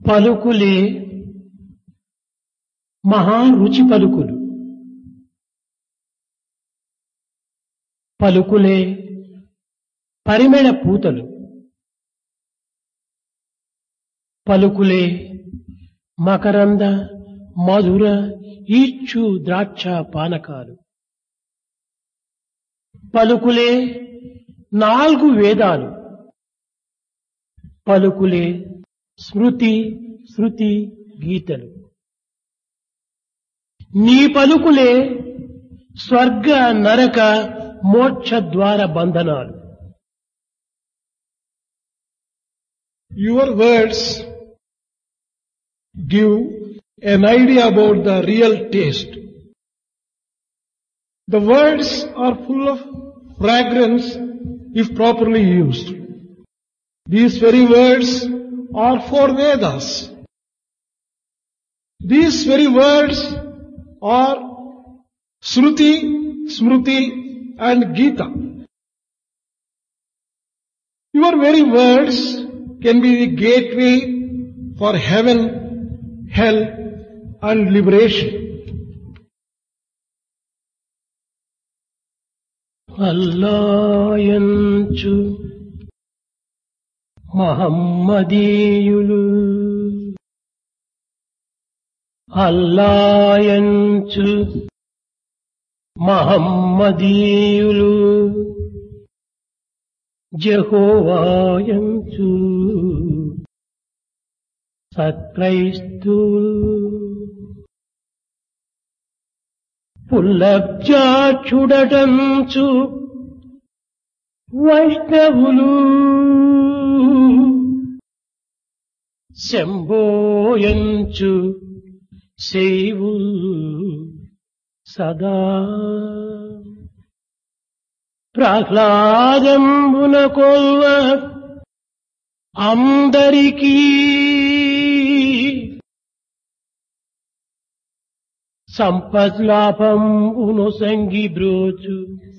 పలుకులే మహా రుచి పలుకులు పలుకులే పరిమళ పూతలు పలుకులే మకరంద మధుర ఈడ్చు ద్రాక్ష పానకాలు పలుకులే నాలుగు వేదాలు పలుకులే స్మృతి శృతి గీతలు నీ పలుకులే స్వర్గ నరక మోక్ష ద్వార బంధనాలు Your words give an idea about the real taste. The words are full of fragrance if properly used. These very words are for Vedas. These very words are Shruti, Smruti and Gita. Your very words can be the gateway for heaven, hell and liberation. అల్లాయంచు మహమ్మదీయులు అల్లాయంచు మహమ్మదీయులు జహోవాయంచు సత్క్రైస్తువులు పుల్లబ్జా చూడటంచు వైష్ణవులు శంభోయంచు శైవులు సదా ప్రహ్లాదంబున కొల్వ అందరికీ సంపద్లాభంబును సంగి బ్రోచు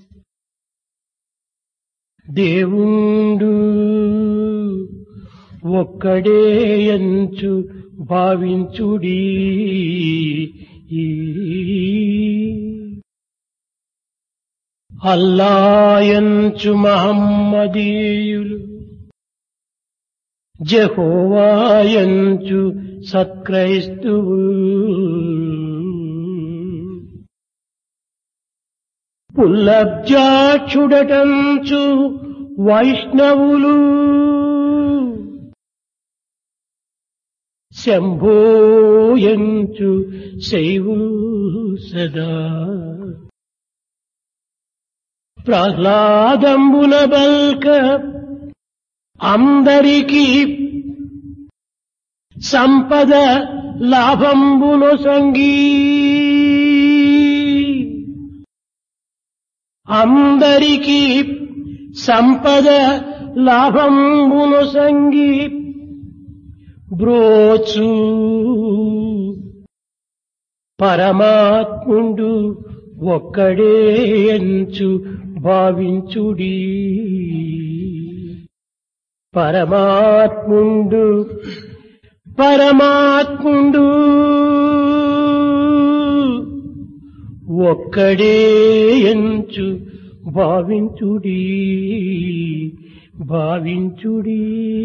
దేవుండు ఒక్కడే ఎంచు భావించుడి అల్లాయంచు మహమ్మదీయులు జహోవాయంచు సత్క్రైస్తువు పుల్లబ్జా చూడటంచు వైష్ణవులు శంభోయంచు శైవులు సదా ప్రహ్లాదంబున బల్క అందరికీ సంపద లాభంబును సంగీ అందరికీ సంపద లాభంబును సంగి బ్రోచు పరమాత్ముండు ఒక్కడే ఎంచు భావించుడి పరమాత్ముండు పరమాత్ముండు ఒక్కడే ఎంచు భావించుడి భావించుడి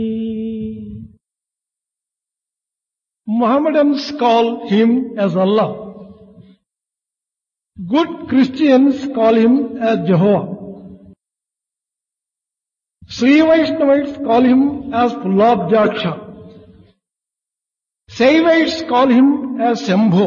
Mohammedans call him as Allah. Good Christians call him as Jehovah. Sri Vaishnavites call him as Pullabjaksha. Saivites call him as Shambho.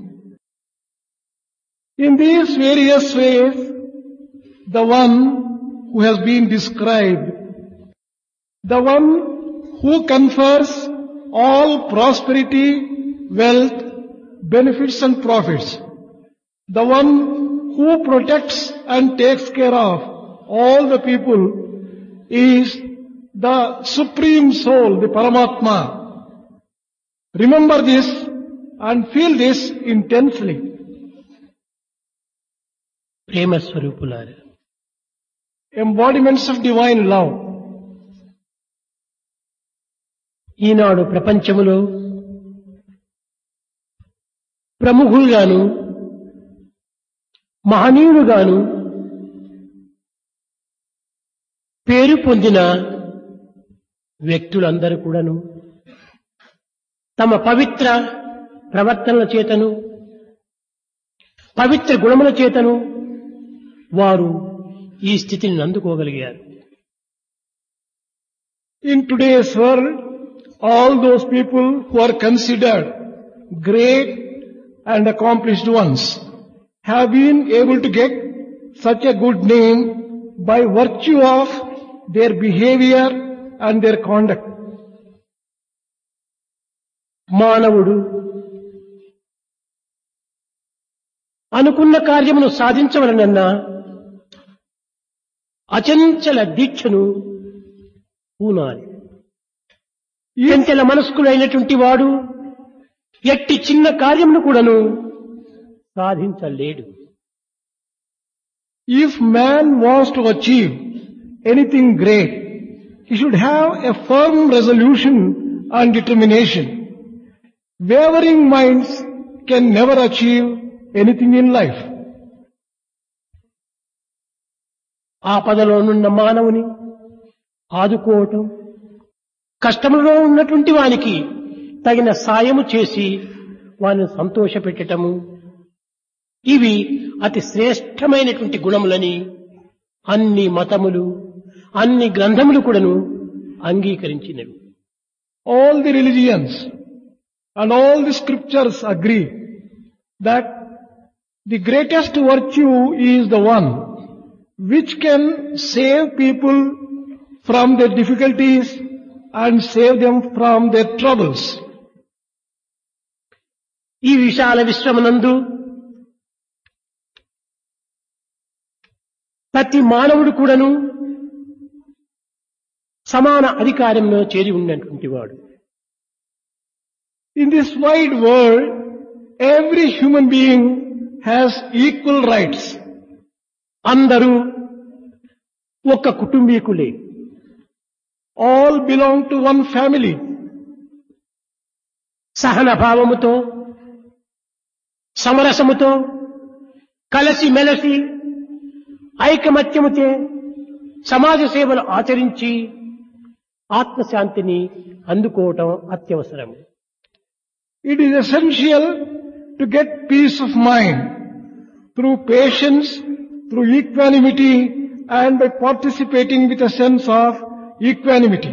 In these various ways, the one who has been described, the one who confers all prosperity, wealth, benefits and profits, the one who protects and takes care of all the people is the Supreme Soul, the Paramatma. Remember this and feel this intensely. Prema స్వరూపులారు Embodiments of divine love. ఈనాడు ప్రపంచములో ప్రముఖులుగాను మహనీయులుగాను పేరు పొందిన వ్యక్తులందరూ కూడాను తమ పవిత్ర ప్రవర్తనల చేతను పవిత్ర గుణముల చేతను వారు ఈ స్థితిని అందుకోగలిగారు In today's world, all those people who are considered great and accomplished ones have been able to get such a good name by virtue of their behavior and their conduct. మానవుడు అనుకున్న కార్యమును సాధించవలనన్నా అచంచల దీక్షను పూనాలి ఎంచెల మనస్కులైనటువంటి వాడు ఎట్టి చిన్న కార్యమును కూడాను సాధించలేడు If man wants to achieve anything great, he should have a firm resolution and determination. Wavering minds can never achieve anything in life. ఆపదలోనున్న మానవుని ఆదుకోవటం కష్టములో ఉన్నటువంటి వానికి తగిన సాయము చేసి వారిని సంతోషపెట్టటము ఇవి అతి శ్రేష్టమైనటువంటి గుణములని అన్ని మతములు అన్ని గ్రంథములు కూడాను అంగీకరించినవి All the religions and all the scriptures agree that the greatest virtue is the one which can save people from their difficulties and save them from their troubles. ఈ విశాల విశ్వమునందు ప్రతి మానవుడు కూడాను సమాన అధికారంలో చేరి ఉన్నటువంటి వాడు In this wide world, every human being has equal rights. అందరూ ఒక్క కుటుంబీకులే All belong to one family. సహన భావముతో సమరసముతో కలసి మెలసి ఐకమత్యముతే సమాజ సేవలు ఆచరించి ఆత్మశాంతిని అందుకోవటం అత్యవసరం It is essential to get peace of mind through patience, through equanimity, and by participating with a sense of equanimity.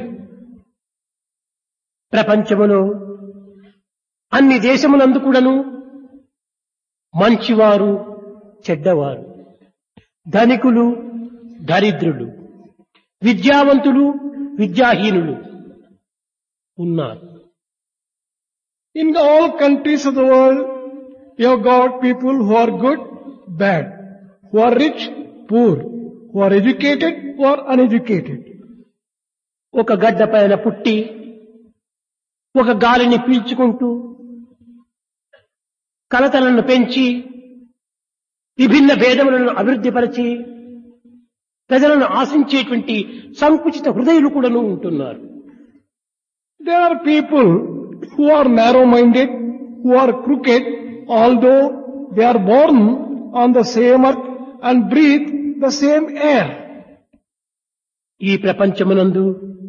ప్రపంచములో అన్ని దేశములందు కూడాను మంచివారు చెడ్డవారు ధనికులు దరిద్రులు విద్యావంతులు విద్యాహీనులు ఉన్నారు In all countries of the world, you have got people who are good, bad, who are rich, poor, who are educated, who are uneducated. ఒక గడ్డ పైన పుట్టి ఒక గాలిని పీల్చుకుంటూ కలతలను పెంచి విభిన్న భేదములను అభివృద్ధిపరిచి ప్రజలను ఆశించేటువంటి సంకుచిత హృదయులు కూడాను ఉంటున్నారు There are people who are narrow-minded, who are crooked, although they are born on the same earth and breathe the same air. ఈ ప్రపంచమునందు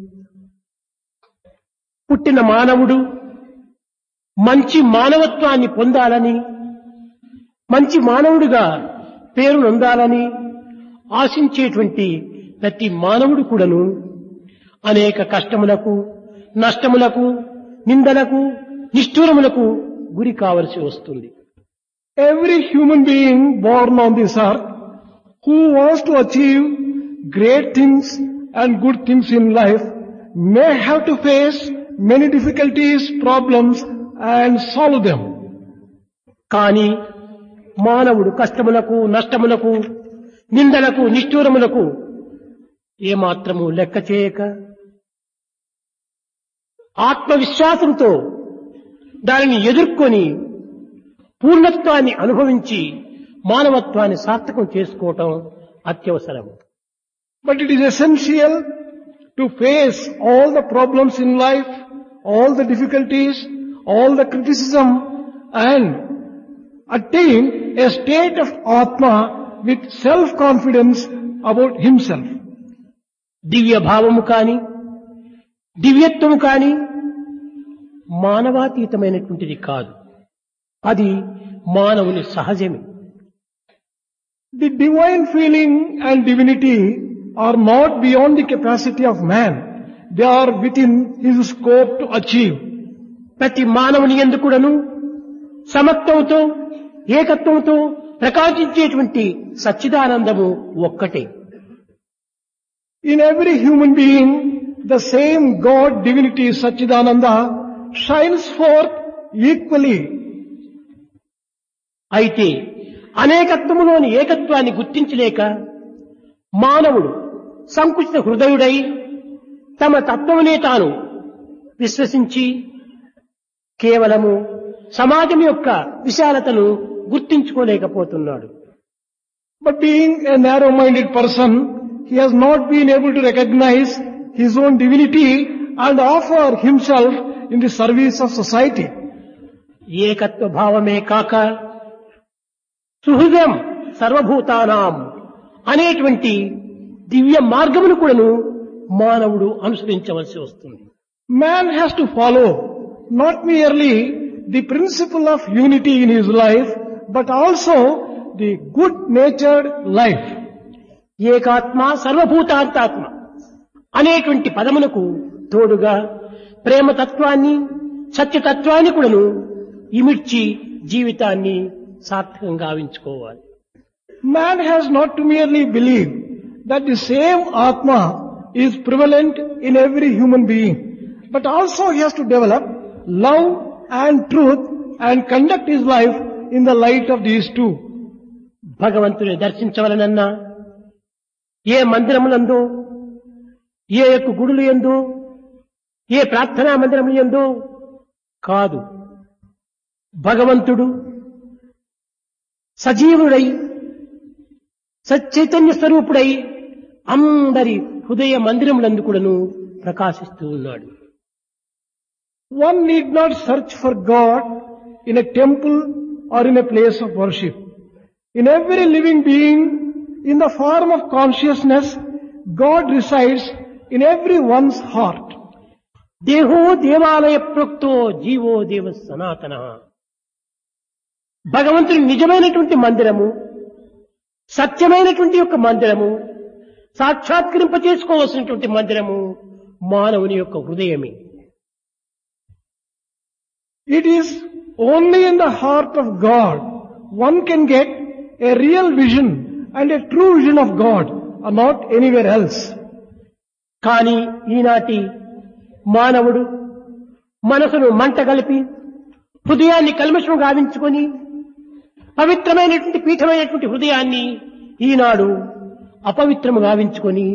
పుట్టిన మానవుడు మంచి మానవత్వాన్ని పొందాలని మంచి మానవుడిగా పేరు నొందాలని ఆశించేటువంటి ప్రతి మానవుడు కూడాను అనేక కష్టములకు నష్టములకు నిందలకు నిష్ఠూరములకు గురి కావలసి వస్తుంది Every human being born on this earth who wants to achieve great things and good things in life may have to face many difficulties, problems and solve them. కానీ మానవుడు కష్టములకు నష్టములకు నిందలకు నిష్ఠూరములకు ఏమాత్రము లెక్క చేయక ఆత్మవిశ్వాసంతో దానిని ఎదుర్కొని పూర్ణత్వాన్ని అనుభవించి మానవత్వాన్ని సార్థకం చేసుకోవటం అత్యవసరం But it is essential to face all the problems in life, all the difficulties, all the criticism and attain a state of Atma with self-confidence about himself. దివ్య భావము కాని దివ్యత్వము కాని మానవాతీతమైనటువంటిది కాదు అది మానవుని సహజమే The divine feeling and divinity are not beyond the capacity of man. They are within his scope to achieve. ప్రతి మానవుని ఎందుకుడను సమత్వంతో ఏకత్వంతో ప్రకాశించేటువంటి సచ్చిదానందము ఒక్కటే In every human being, the same God divinity Sachidananda shines forth equally. అయితే అనేకత్వములోని ఏకత్వాన్ని గుర్తించలేక మానవుడు సంకుచిత హృదయుడై తమ తత్వమునే తాను విశ్వసించి కేవలము సమాజం యొక్క విశాలతను గుర్తించుకోలేకపోతున్నాడు But being a narrow-minded person, he has not been able to recognize his own divinity and offer himself in the service of society. ఏకత్వ భావమే కాక సుహృదం సర్వభూతానాం అనేటువంటి దివ్య మార్గమును కూడాను మానవుడు అనుసరించవలసి వస్తుంది Man has to follow not merely the principle of unity in his life, but also the good-natured life. ఏకాత్మ సర్వభూతాంతాత్మ అనేటువంటి పదమునకు తోడుగా ప్రేమతత్వాన్ని సత్యతత్వాన్ని కూడాను ఇమిడ్చి జీవితాన్ని సార్థకంగా గావించుకోవాలి Man has not to merely believe that the same Atma is prevalent in every human being, but also he has to develop love and truth and conduct his life in the light of these two. భగవంతుని దర్శించవలనన్నా ఏ మందిరములందో ఏ యొక్క గుడులు ఎందు ఏ ప్రార్థనా మందిరములు ఎందు కాదు భగవంతుడు సజీవుడై సచైతన్య స్వరూపుడై అందరి హృదయ మందిరములందు కూడాను ప్రకాశిస్తూ ఉన్నాడు One need not search for God in a temple or in a place of worship. In every living being, in the form of consciousness, God resides in every one's heart. దేహో దేవాలయ ప్రోక్తో జీవో దేవ సనాతన భగవంతుని నిజమైనటువంటి మందిరము సత్యమైనటువంటి యొక్క మందిరము సాక్షాత్కరింప చేసుకోవలసినటువంటి మందిరము మానవుని యొక్క హృదయమే It is only in the heart of God one can get a real vision and a true vision of God, and not anywhere else. కానీ ఈనాటి మానవుడు మనసును మంట కలిపి హృదయాన్ని కల్మషం గావించుకొని పవిత్రమైనటువంటి పీఠమైనటువంటి హృదయాన్ని ఈనాడు అపవిత్రము గావించుకొని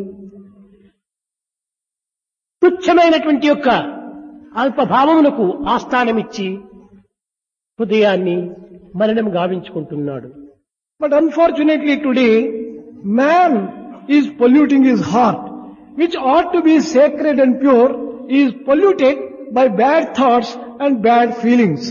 తుచ్చమైనటువంటి యొక్క అల్పభావమునకు ఆస్థానమిచ్చి హృదయాన్ని మరణం గావించుకుంటున్నాడు But unfortunately today, man is polluting his heart, which ought to be sacred and pure, is polluted by bad thoughts and bad feelings.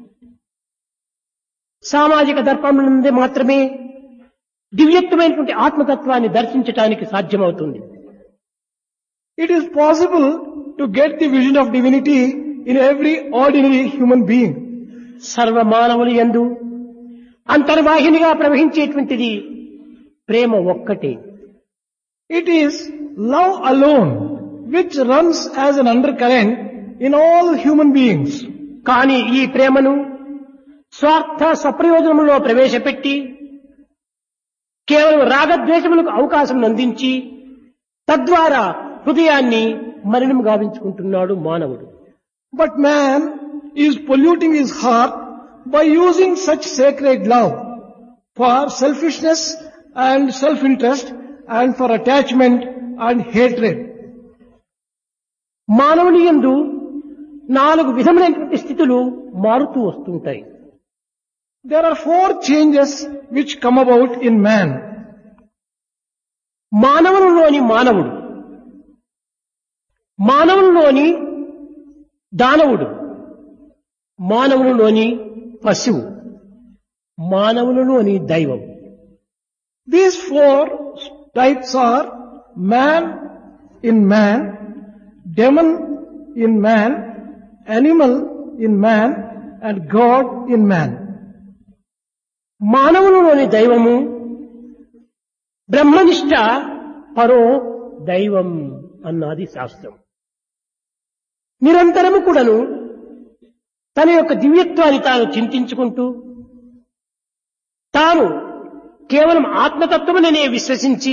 సామాజిక దర్పణం నుండి మాత్రమే దివ్యత్వమైనటువంటి ఆత్మతత్వాన్ని దర్శించటానికి సాధ్యమవుతుంది It is possible to get the vision of divinity in every ordinary human being. సర్వ మానవులు యందు అంతర్వాహినిగా ప్రవహించేటువంటిది ప్రేమ ఒక్కటే It is love alone which runs as an undercurrent in all human beings. కానీ ఈ ప్రేమను స్వార్థ స్వప్రయోజనములో ప్రవేశపెట్టి కేవలం రాగద్వేషములకు అవకాశం అందించి తద్వారా హృదయాన్ని మరణం గావించుకుంటున్నాడు మానవుడు But man is polluting his heart by using such sacred love for selfishness and self-interest and for attachment and hatred. మానవుని యందు నాలుగు విధములైనటువంటి స్థితులు మారుతూ వస్తుంటాయి There are four changes which come about in man. మానవునిలోని మానవుడు మానవునిలోని దానవుడు మానవునిలోని పశువు మానవునిలోని దైవం These four types are man in man, demon in man, animal in man, and God in man. మానవునిలోని దైవము బ్రహ్మనిష్ట పరో దైవం అన్నది శాస్త్రం నిరంతరము కూడాను తన యొక్క దివ్యత్వాన్ని తాను చింతించుకుంటూ తాను కేవలం ఆత్మతత్వముననే విశ్వసించి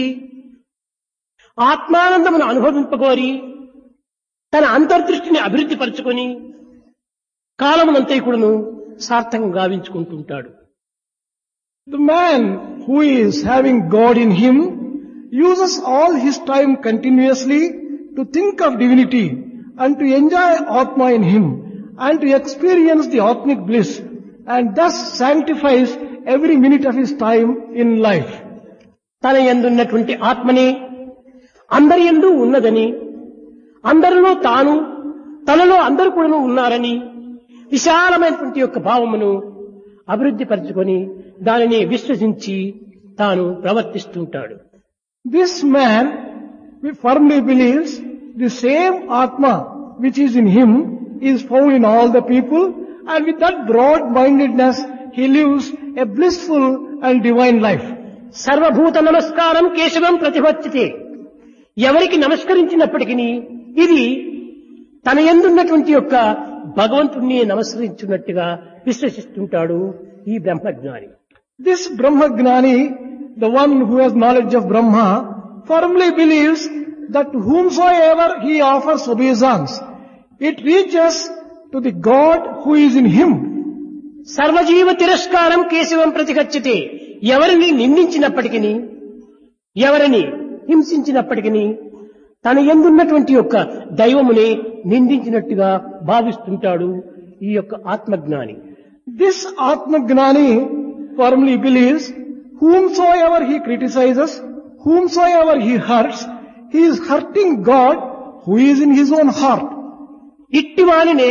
ఆత్మానందమును అనుభవింపగోరి తన అంతర్దృష్టిని అభివృద్ధి పరుచుకొని కాలమునంతా కూడాను సార్థకం గావించుకుంటుంటాడు The man who is having God in him uses all his time continuously to think of divinity and to enjoy Atma in him and to experience the Atmic bliss and thus sanctifies every minute of his time in life. తన ఎందున్నటువంటి ఆత్మనే అందరి ఎందు ఉన్నదని అందరిలో తాను తనలో అందరూ కూడా ఉన్నారని విశాలమైనటువంటి యొక్క భావమును అభివృద్ధి పరుచుకొని దానిని విశ్వసించి తాను ప్రవర్తిస్తుంటాడు This man firmly believes the same Atma which is in him is found in all the people and with that broad-mindedness he lives a blissful and divine life. సర్వభూత నమస్కారం కేశవం ప్రతిపచ్చితే ఎవరికి నమస్కరించినప్పటికీ ఇది తన ఎందున్నటువంటి యొక్క భగవంతుణ్ణి నమస్కరించున్నట్టుగా విశ్వసిస్తుంటాడు ఈ బ్రహ్మజ్ఞాని This Brahmagnani, the one who has knowledge of Brahma, firmly believes that whomsoever he offers obeisance, it reaches to the God who is in him. సర్వజీవ తిరస్కారం కేశవం ప్రతిగచ్చితే ఎవరిని నిందించినప్పటికీ ఎవరిని హింసించినప్పటికీ తన ఎందున్నటువంటి యొక్క దైవముని నిందించినట్టుగా భావిస్తుంటాడు ఈ యొక్క ఆత్మజ్ఞాని This Atmagnani firmly believes whomsoever he criticizes, whomsoever he hurts, he is hurting God who is in his own heart. ఇట్టివానినే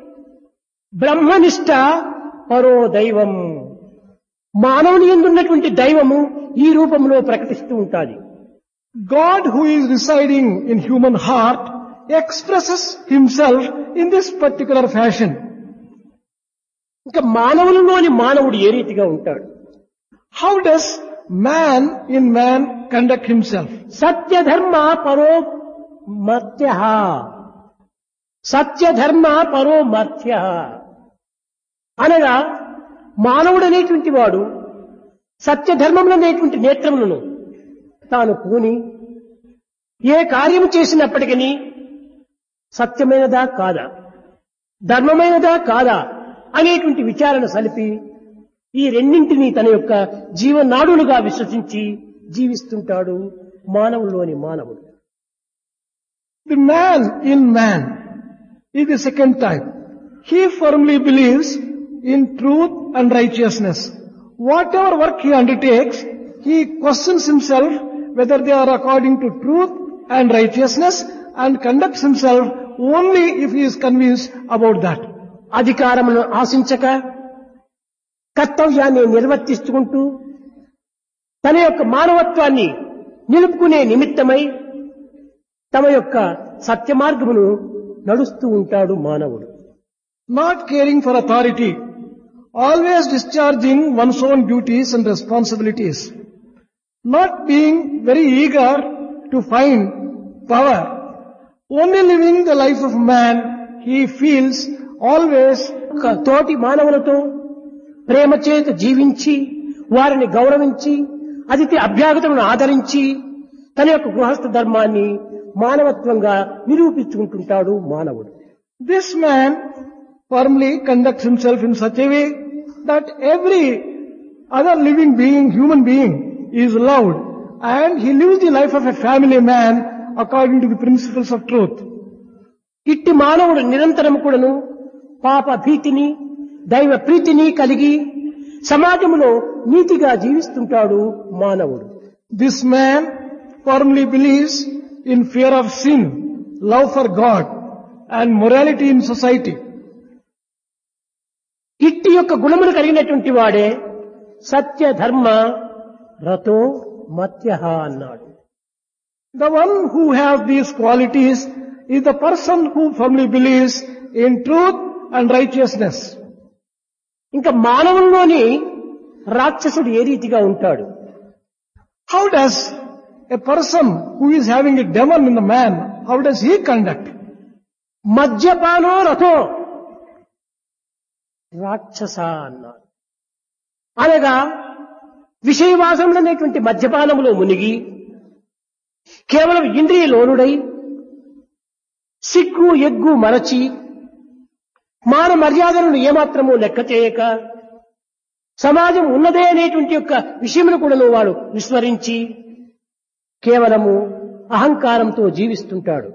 బ్రహ్మనిష్ట పరో దైవం మానవుని ఎందున్నటువంటి దైవము ఈ రూపంలో ప్రకటిస్తూ ఉంటాది God who is residing in human heart expresses himself in this particular fashion. ఇంకా మానవులలోని మానవుడు ఏ రీతిగా ఉంటాడు How does man in man conduct himself? సత్యధర్మ పరో మర్త్య సత్యధర్మ పరో మర్త్య అనగా మానవుడు అనేటువంటి వాడు సత్యధర్మములు అనేటువంటి నేత్రములను తాను పూని ఏ కార్యము చేసినప్పటికీ సత్యమైనదా కాదా ధర్మమైనదా కాదా అనేటువంటి విచారణ సలిపి ఈ రెండింటినీ తన యొక్క జీవనాడులుగా విశ్వసించి జీవిస్తుంటాడు మానవుల్లోని మానవుడు The man in man is the second type. He firmly believes in truth and righteousness. Whatever work he undertakes, he questions himself whether they are according to truth and righteousness and conducts himself only if he is convinced about that. అధికారమును ఆశించక కర్తవ్యాన్ని నిర్వర్తిస్తుంటూ తన యొక్క మానవత్వాన్ని నిలుపుకునే నిమిత్తమై తమ యొక్క సత్య మార్గమును నడుస్తూ ఉంటాడు మానవుడు Not caring for authority, always discharging one's own duties and responsibilities. Not being very eager to find power. Only living the life of man, he feels always ఒక తోటి మానవులతో ప్రేమ చేత జీవించి వారిని గౌరవించి అతిథి అభ్యాగతలను ఆదరించి తన యొక్క గృహస్థ ధర్మాన్ని మానవత్వంగా నిరూపించుకుంటుంటాడు మానవుడు this man firmly conducts himself in such a way that every other living being, human being is loved and he lives the life of a family man according to the principles of truth. ఇట్టి మానవుడు నిరంతరం కూడాను పాప భీతిని దైవ ప్రీతిని కలిగి సమాజంలో నీతిగా జీవిస్తుంటాడు మానవుడు This man firmly believes in fear of sin, love for God, and morality in society. ఇట్టి యొక్క గుణములు కలిగినటువంటి వాడే సత్య ధర్మ రతో మత్య అన్నాడు The one who has these qualities is the person who firmly believes in truth and righteousness. ఇంకా మానవుల్లోని రాక్షసుడు ఏ రీతిగా ఉంటాడు How does a person who is having a demon in the man, how does he conduct? మద్యపానో రథో రాక్షస అన్నాడు అనగా విషయవాసములు అనేటువంటి మద్యపానములో మునిగి కేవలం ఇంద్రియ లోనుడై సిగ్గు ఎగ్గు మరచి మాన మర్యాదలను ఏమాత్రము లెక్క చేయక సమాజం ఉన్నదే అనేటువంటి యొక్క విషయమును కూడా వాడు విస్మరించి కేవలము అహంకారంతో జీవిస్తుంటాడు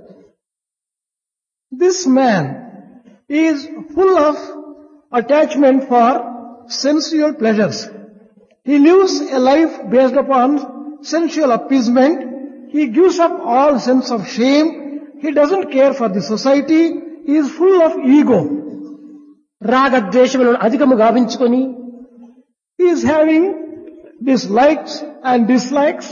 This man is full of attachment for sensual pleasures. He lives a life based upon sensual appeasement. He gives up all sense of shame. He doesn't care for the society. He is full of ego. రాగద్వేషములను అధికము గావించుకొని He is having dislikes and dislikes.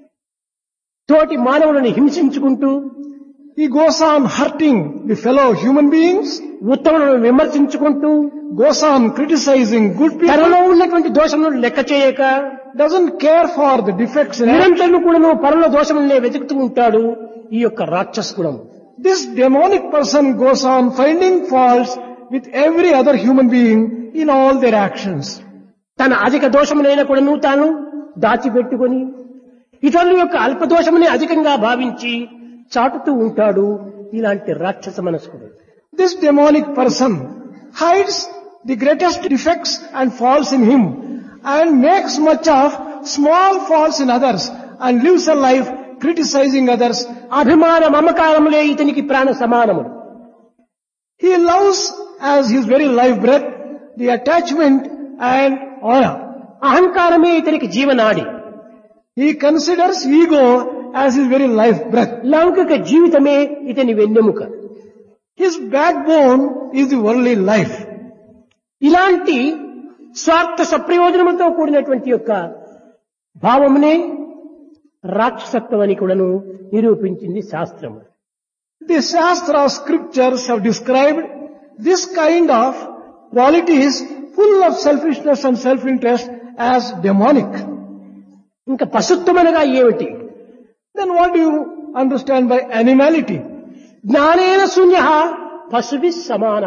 తోటి మానవులను హింసించుకుంటూ He goes on hurting the fellow human beings, ఉత్తములను విమర్శించుకుంటూ goes on criticizing good people, తనలో ఉన్నటువంటి దోషములను లెక్క చేయక doesn't care for the defects in others. నిరంతరం కూడా పరుల దోషములనే వెతుకుతూ ఉంటాడు ఈ యొక్క రాక్షస గుణం This demonic person goes on finding faults with every other human being in all their actions. తన అధిక దోషములైన కూడాను తాను దాచిపెట్టుకొని ఇతరుల యొక్క అల్ప దోషమునే అధికంగా భావించి చాటుతూ ఉంటాడు ఇలాంటి రాక్షస మనస్కుడు This demonic person hides the greatest defects and faults in him and makes much of small faults in others and lives a life criticizing others. అభిమాన మమకారములే ఇతనికి ప్రాణ సమానములు He loves as his very life breath the attachment and honor. అహంకారమే ఇతనికి జీవనాడి He considers ego as his very life breath. లౌకిక జీవితమే ఇతని వెన్నెముక His backbone is the worldly life. ఇలాంటి స్వార్థ సప్రయోజనములతో కూడినటువంటి యొక్క భావమునే రాక్షసత్వం అని కూడాను నిరూపించింది శాస్త్రము The Shastra scriptures have described this kind of qualities full of selfishness and self-interest as demonic. ఇంకా పశుత్వమనగా ఏమిటి Then what do you understand by animality? జ్ఞానేన శూన్య పశుభి సమాన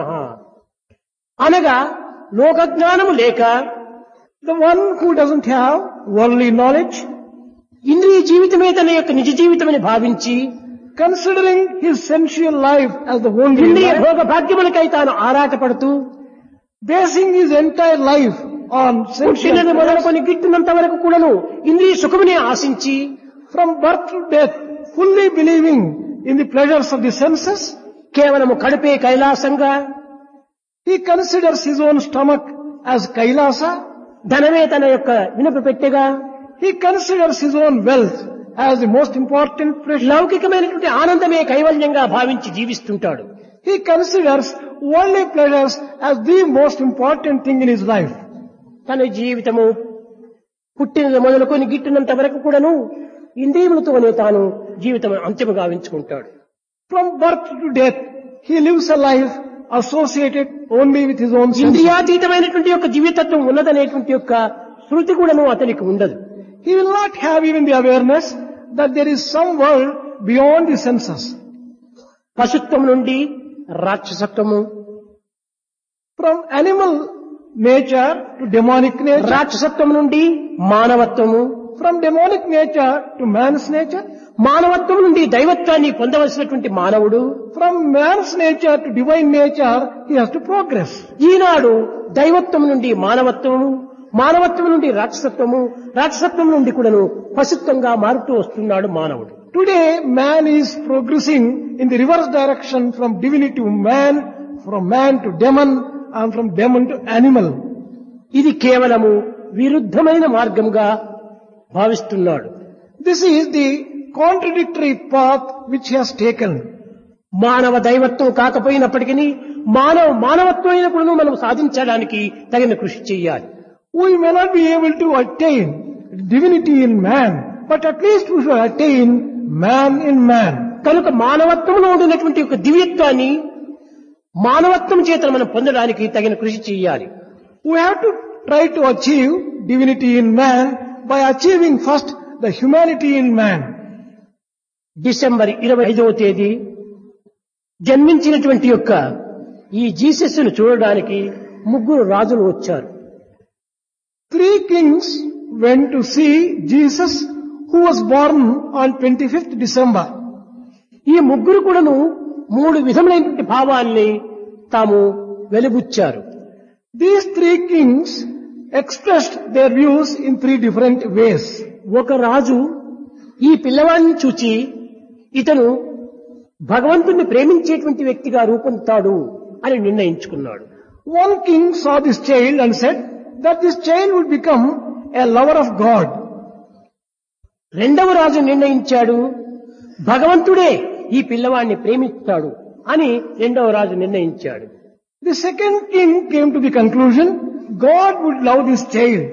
అనగా లోకజ్ఞానము లేక The one who doesn't have worldly knowledge, ఇంద్రియ జీవితమే తన యొక్క నిజ జీవితమని భావించి considering his sensual life as the only ఇంద్రియ life, భోగ భాగ్యములకై తాను ఆరాటపడుతూ basing his entire life on sensual పుట్టినది pleasures, మొదలుకొని గిట్టినంత వరకు కూడాను ఇంద్రియ సుఖమునే ఆశించి from birth to death, fully believing in the pleasures of the senses, కేవలము కడుపే కైలాసంగా he considers his own stomach as Kailasa, ధనమే తన యొక్క వినపు పెట్టెగా he considers his own wealth as the most important treasure. లౌకికమైనటువంటి ఆనందమే కైవల్యంగా భావించి జీవిస్తుంటాడు He considers worldly pleasures as the most important thing in his life. తన జీవితము పుట్టినది మొదలుకొని గిట్టినంత వరకు కూడాను ఇంద్రియములతోనే తాను జీవితం అంతిమ గావించుకుంటాడు From birth to death, he lives a life associated only with his own senses. ఇంద్రియాతీతమైనటువంటి యొక్క జీవితత్వం ఉన్నదనేటువంటి యొక్క శృతి కూడాను అతనికి ఉండదు He will not have even the awareness that there is some world beyond the senses. పశుత్వం నుండి రాక్షసత్వము From animal nature to demonic nature, రాక్షసత్వం నుండి మానవత్వము from demonic nature to man's nature, మానవత్వం నుండి దైవత్వాన్ని పొందవలసినటువంటి మానవుడు from man's nature to divine nature, he has to progress. ఈనాడు దైవత్వం నుండి మానవత్వము మానవత్వం నుండి రాక్షసత్వము రాక్షసత్వం నుండి కూడాను పశుత్వంగా మారుతూ వస్తున్నాడు మానవుడు Today, man is progressing in the reverse direction from divinity to man, from man to demon, and from demon to animal. ఇది కేవలము విరుద్ధమైన మార్గంగా భావిస్తున్నాడు This is the contradictory path which he has taken. మానవ దైవత్వం కాకపోయినప్పటికీ మానవ మానవత్వం అయినప్పుడు మనం సాధించడానికి తగిన కృషి చేయాలి We may not be able to attain divinity in man, but at least we should attain man in man. కనుక మానవత్వంలో ఉండినటువంటి ఒక దివ్యత్వాన్ని మానవత్వం చేత మనం పొందడానికి తగిన కృషి చేయాలి We have to try to achieve divinity in man by achieving first the humanity in man. December ఇరవై ఐదవ తేదీ జన్మించినటువంటి యొక్క ఈ జీసస్ను చూడడానికి ముగ్గురు రాజులు వచ్చారు Three kings went to see Jesus who was born on 25th December. ఈ ముగ్గురు కూడాను మూడు విధములైనటువంటి భావాల్ని తాము వెలుబుచ్చారు These three kings expressed their views in three different ways. ఒక రాజు ఈ పిల్లవాడిని చూచి ఇతను భగవంతుణ్ణి ప్రేమించేటువంటి వ్యక్తిగా రూపొందుతాడు అని నిర్ణయించుకున్నాడు One king saw this child and said that this child would become a lover of God. రెండవ రాజు నిర్ణయించాడు భగవంతుడే ఈ పిల్లవాడిని ప్రేమిస్తాడు అని రెండవ రాజు నిర్ణయించాడు The second king came to the conclusion God would love this child.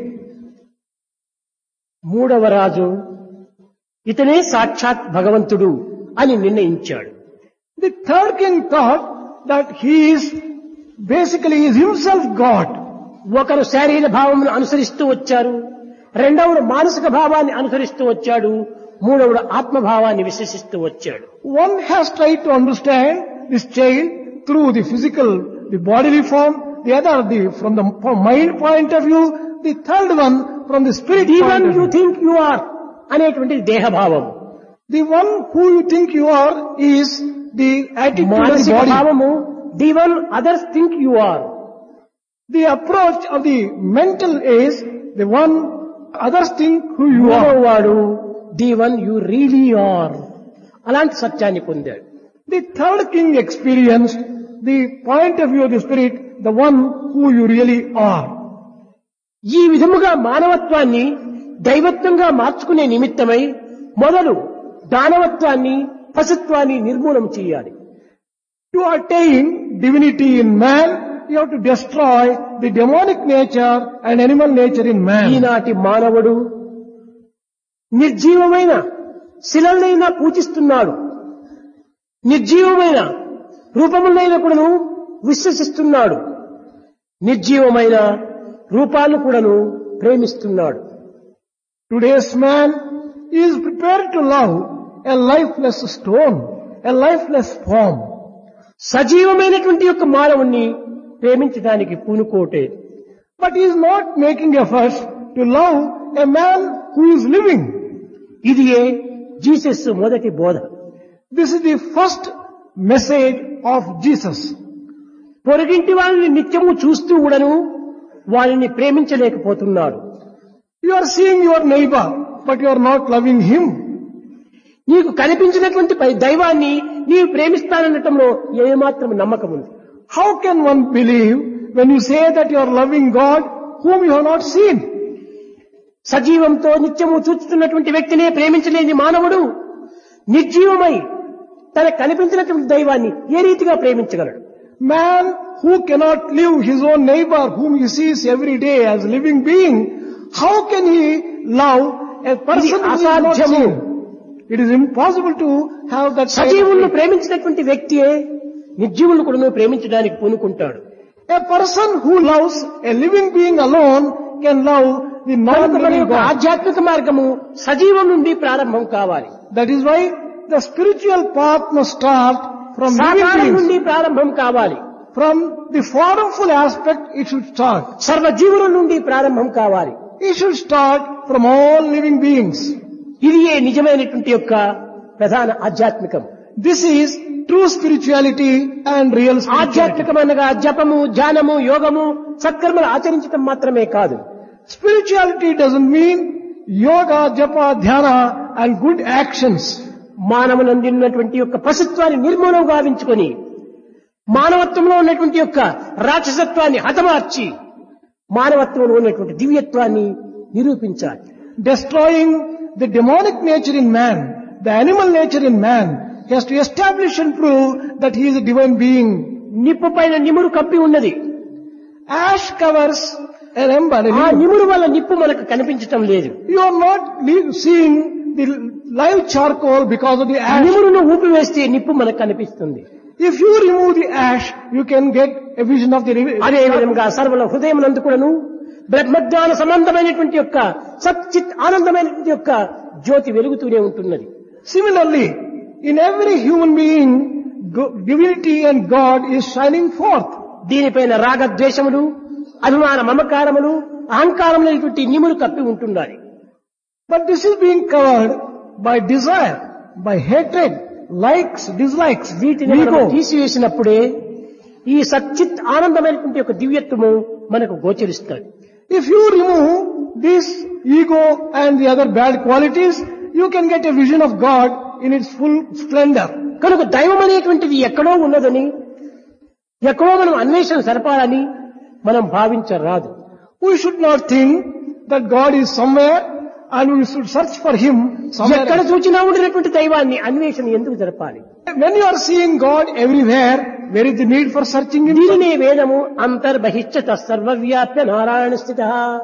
మూడవ రాజు ఇతనే సాక్షాత్ భగవంతుడు అని నిర్ణయించాడు The third king thought that he is basically is himself God. ఒకరు శారీర భావమును అనుసరిస్తూ వచ్చారు రెండవడు మానసిక భావాన్ని అనుసరిస్తూ వచ్చాడు మూడవడు ఆత్మభావాన్ని విశ్వసిస్తూ వచ్చాడు One has tried to understand this child through the physical, the bodily form, the other the, from the po- mind point of view, the third one from the spirit the point one of you view. Think you are అనేటువంటిది దేహభావం The one who you think you are is the attitude of the మానసిక body. భావము the one others think you are The approach of the mental is the one others think who you మూడవ are. వాడు the one you really are అలాంటి సత్యాన్ని పొందాడు The third king experienced the point of view of the spirit, the one who you really are. ఈ విధముగా మానవత్వాన్ని దైవత్వంగా మార్చుకునే నిమిత్తమై మొదలు దానవత్వాన్ని పశుత్వాన్ని నిర్మూలన చేయాలి To attain divinity in man, you have to destroy the demonic nature and animal nature in man. ఈనాటి మానవుడు నిర్జీవమైన శిలలైనా పూజిస్తున్నాడు నిర్జీవమైన రూపములైన కూడాను విశ్వసిస్తున్నాడు నిర్జీవమైన రూపాలను కూడాను ప్రేమిస్తున్నాడు Today's man is prepared to love a lifeless stone, a lifeless form. సజీవమైనటువంటి యొక్క మానవుణ్ణి ప్రేమించడానికి పూనుకోటే But he is not making efforts to love a man who is living. ఇది జీసస్ మొదటి బోధ This is the first message of Jesus. పొరుగింటి వాళ్ళని నిత్యము చూస్తూ కూడాను వాళ్ళని ప్రేమించలేకపోతున్నాడు You are seeing your neighbor, but you are not loving him. నీకు కనిపించినటువంటి పై దైవాన్ని నీవు ప్రేమిస్తాననటంలో ఏమాత్రం నమ్మకం ఉంది How can one believe when you say that you are loving God whom you have not seen? సజీవంతో నిత్యము చూస్తున్నటువంటి వ్యక్తినే ప్రేమించలేని మానవుడు నిర్జీవమై తన కనిపించినటువంటి దైవాన్ని ఏ రీతిగా ప్రేమించగలడు Man who cannot live his own neighbor whom he sees every day as living being, how can he love a person who is not అసాధ్యము. seen? It is impossible to have that kind of సజీవులను faith. ప్రేమించినటువంటి వ్యక్తియే నిర్జీవులను కూడా ప్రేమించడానికి పూనుకుంటాడు A person who loves a living being alone can love the కనుక మన non-living యొక్క God. ఆధ్యాత్మిక మార్గము సజీవం నుండి ప్రారంభం కావాలి That is why the spiritual path must start from living సాకారం beings. నుండి ప్రారంభం కావాలి From the formful aspect it should start. సర్వజీవుల నుండి ప్రారంభం కావాలి It should start from all living beings. ఇది ఏ నిజమైనటువంటి యొక్క ప్రధాన ఆధ్యాత్మికం This is true spirituality and real spirituality. ఆధ్యాత్మికం అనగా జపము ధ్యానము యోగము సత్కర్మలు ఆచరించడం మాత్రమే కాదు Spirituality doesn't mean yoga, japa, dhyana and good actions. మానవులందున్నటువంటి యొక్క పశుత్వాన్ని నిర్మూలం గావించుకొని మానవత్వంలో ఉన్నటువంటి యొక్క రాక్షసత్వాన్ని హతమార్చి మానవత్వంలో ఉన్నటువంటి దివ్యత్వాన్ని నిరూపించాలి Destroying the demonic nature in man, the animal nature in man He has to establish and prove that he is a divine being. నిప్పు పైన నిమురు కప్పి ఉన్నది Ash covers an ember. a ఆ leaf. నిమురు వల్ల నిప్పు మనకు కనిపించటం లేదు You are not le- seeing the live charcoal because of the ash. నిమురును ఊపివేస్తే నిప్పు మనకు కనిపిస్తుంది If you remove the ash, you can get a vision of the అదే river. విధంగా సర్వల హృదయం కూడాను బ్రహ్మజ్ఞాన సంబంధమైనటువంటి యొక్క సచ్చిత్ ఆనందమైనటువంటి యొక్క జ్యోతి వెలుగుతూనే ఉంటున్నది Similarly, in every human being, go- divinity and God is shining forth. దీనిపైన రాగద్వేషములు అభిమాన మమకారములు అహంకారములైనటువంటి నిములు కప్పి ఉంటున్నాయి But this is being covered by desire, by hatred, likes, dislikes, వీటిని మనం ego. తీసివేసినప్పుడే ఈ సచ్చిత్ ఆనందమైనటువంటి యొక్క దివ్యత్వము మనకు గోచరిస్తాడు If you remove this ego and the other bad qualities, you can get a vision of God in its full splendor. కనుక దైవం అనేటువంటిది ఎక్కడో ఉన్నదని ఎక్కడో మనం అన్వేషణ సరపాలని మనం భావించరాదు We should not think that God is somewhere and we should search for Him somewhere. ఎక్కడ else. చూచినా ఉండినటువంటి దైవాన్ని అన్వేషణ ఎందుకు జరపాలి When you are seeing God everywhere, where is the need for searching Him? దీనినే వేదము అంతర్బహిష్యత సర్వవ్యాప్య నారాయణ స్థిత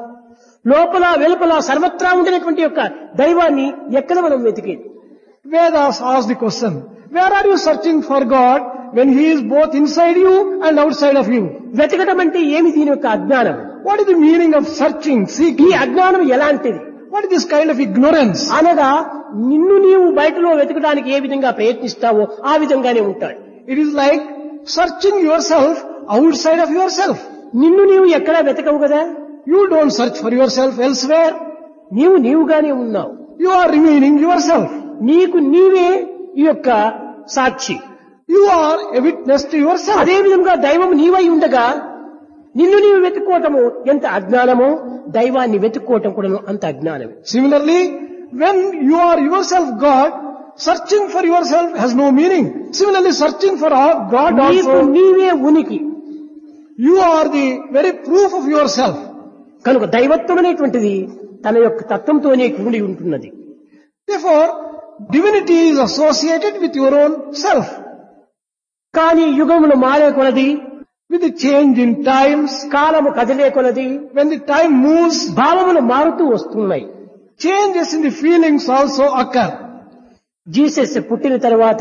లోపల వెలుపల సర్వత్రా ఉండినటువంటి యొక్క దైవాన్ని ఎక్కడ మనం వెతికేది Vedas ask the question, where are you searching for God when He is both inside you and outside of you? వెతకడం అంటే ఏమి దీని యొక్క అజ్ఞానం What is the meaning of searching, ఈ seeking? అజ్ఞానం ఎలాంటిది What is this kind of ignorance? అనగా నిన్ను నీవు బయటలో వెతకడానికి ఏ విధంగా ప్రయత్నిస్తావో ఆ విధంగానే ఉంటాడు It is like searching yourself outside of yourself. నిన్ను నీవు ఎక్కడా వెతకవు కదా You don't search for yourself elsewhere. నీవు నీవుగానే ఉన్నావు You are remaining yourself. నీకు నీవే ఈ యొక్క సాక్షి You are a witness to yourself. అదే విధంగా దైవం నీవై ఉండగా నిన్ను నీవు వెతుక్కోవటము ఎంత అజ్ఞానమో దైవాన్ని వెతుక్కోవటం కూడా అంత అజ్ఞానమే Similarly, when you are yourself God, searching for yourself has no meaning. Similarly, searching for our God నీకు also, నీవే ఉనికి you are the very proof of yourself. కనుక దైవత్వం అనేటువంటిది తన యొక్క తత్వంతోనే కూడి ఉంటున్నది Therefore, divinity is associated with your own self. కానీ యుగములు మారే కొలది With the change in times, కాలము కదిలే కొలది when the time moves, భావములు మారుతూ వస్తున్నాయి changes in the feelings also occur. Jesus పుట్టిన తర్వాత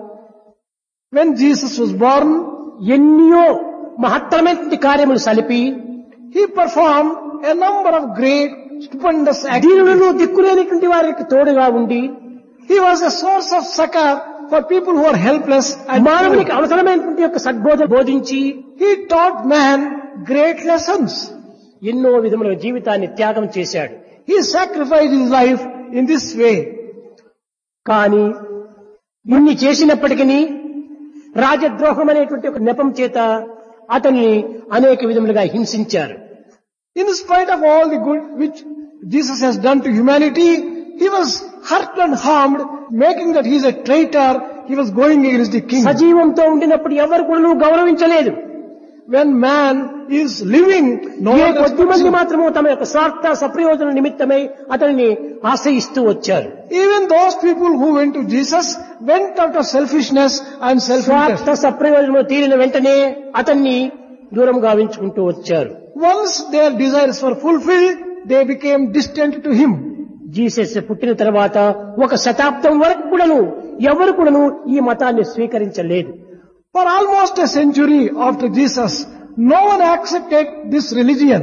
When Jesus was born, ఎన్నో మహత్తరమైనటువంటి కార్యములు సలిపి he performed a number of great, stupendous activities. దీనులను దిక్కులేనటువంటి వారికి తోడుగా ఉండి He was a source of succor for people who are helpless and మానవునికి poor. అవసరమైనటువంటి యొక్క సద్బోధ బోధించి He taught man great lessons. ఎన్నో విధముల జీవితాన్ని త్యాగం చేశాడు He sacrificed his life in this way. కానీ ఇన్ని చేసినప్పటికీ రాజద్రోహం అనేటువంటి ఒక నెపం చేత అతన్ని అనేక విధములుగా హింసించారు In spite of all the good which Jesus has done to humanity, he was hurt and harmed, making that he is a traitor. He was going against the king. సజీవంతో ఉండినప్పుడు ఎవరు కూడా నువ్వు గౌరవించలేదు When man is living, no A one కొద్ది respects మంది him. మాత్రము తమ యొక్క స్వార్థ సప్రయోజన నిమిత్తమై అతనిని ఆశ్రయిస్తూ వచ్చారు Even those people who went to Jesus went out of selfishness and self-interest. స్వార్థ సప్రయోజనము తీరిన వెంటనే అతన్ని దూరం గావించుకుంటూ వచ్చారు Once their desires were fulfilled, they became distant to him. Jesus పుట్టిన తర్వాత ఒక శతాబ్దం వరకు కూడాను ఎవరు కూడాను ఈ మతాన్ని స్వీకరించలేదు For almost a century after Jesus, no one accepted this religion.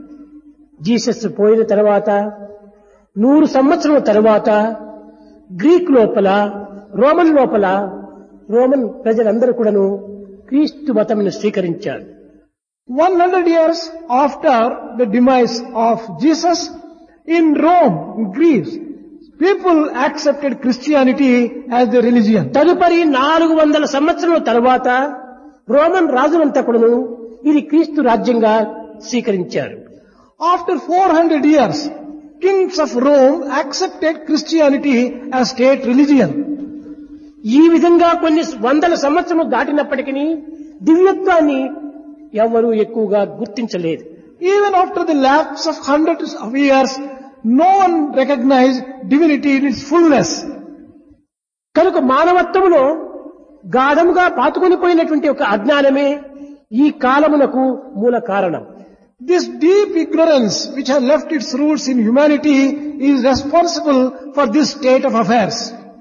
Jesus పోయిన తర్వాత నూరు సంవత్సరం తర్వాత గ్రీక్ లోపల రోమన్ లోపల రోమన్ ప్రజలందరూ కూడాను క్రీస్తు మతంను స్వీకరించారు 100 years after the demise of Jesus, in Rome, in Greece, people accepted Christianity as their religion. తదుపరి నాలుగు వందల సంవత్సరాల తర్వాత రోమన్ రాజులంతా కూడాను ఇది క్రీస్తు రాజ్యంగా స్వీకరించారు After 400 years, kings of Rome accepted Christianity as state religion. ఈ విధంగా కొన్ని వందల సంవత్సరం దాటినప్పటికీ దివ్యత్వాన్ని ఎవరు ఎక్కువగా గుర్తించలేదు Even after the lapse of hundreds of years, no one recognized divinity in its fullness. కనుక మానవత్వములో గాఢముగా పాతుకొని పోయినటువంటి ఒక అజ్ఞానమే ఈ కాలమునకు మూల కారణం This deep ignorance which has left its roots in humanity is responsible for this state of affairs.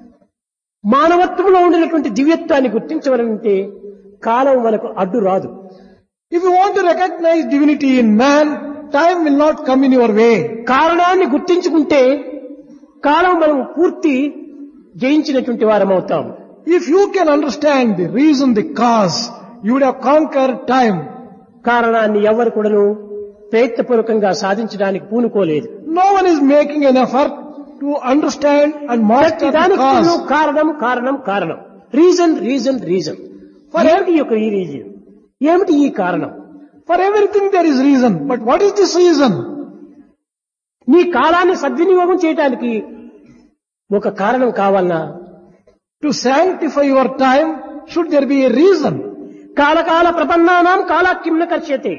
మానవత్వంలో ఉండినటువంటి దివ్యత్వాన్ని గుర్తించవలంటే కాలం మనకు అడ్డు రాదు If you want to recognize divinity in man, time will not come in your way. కారణాన్ని గుర్తించుకుంటే కాలం మనం పూర్తి జయించినటువంటి వారం అవుతాం If you can understand the reason, the cause, you would have conquered time. కారణాన్ని ఎవరు కూడాను ప్రయత్నపూర్వకంగా సాధించడానికి పూనుకోలేదు No one is making an effort to understand and master the దానికి cause. కారణం కారణం కారణం రీజన్ రీజన్ రీజన్ ఏమిటి ఈ యొక్క ఈ రీజన్ ఏమిటి ఈ కారణం For everything there is reason. But what is this reason? నీ కాలాన్ని సద్వినియోగం చేయడానికి ఒక కారణం కావాలన్నా To sanctify your time, should there be a reason? కాలకాల ప్రపన్నానాం కాలాక్కిమ్న కర్ష్యతే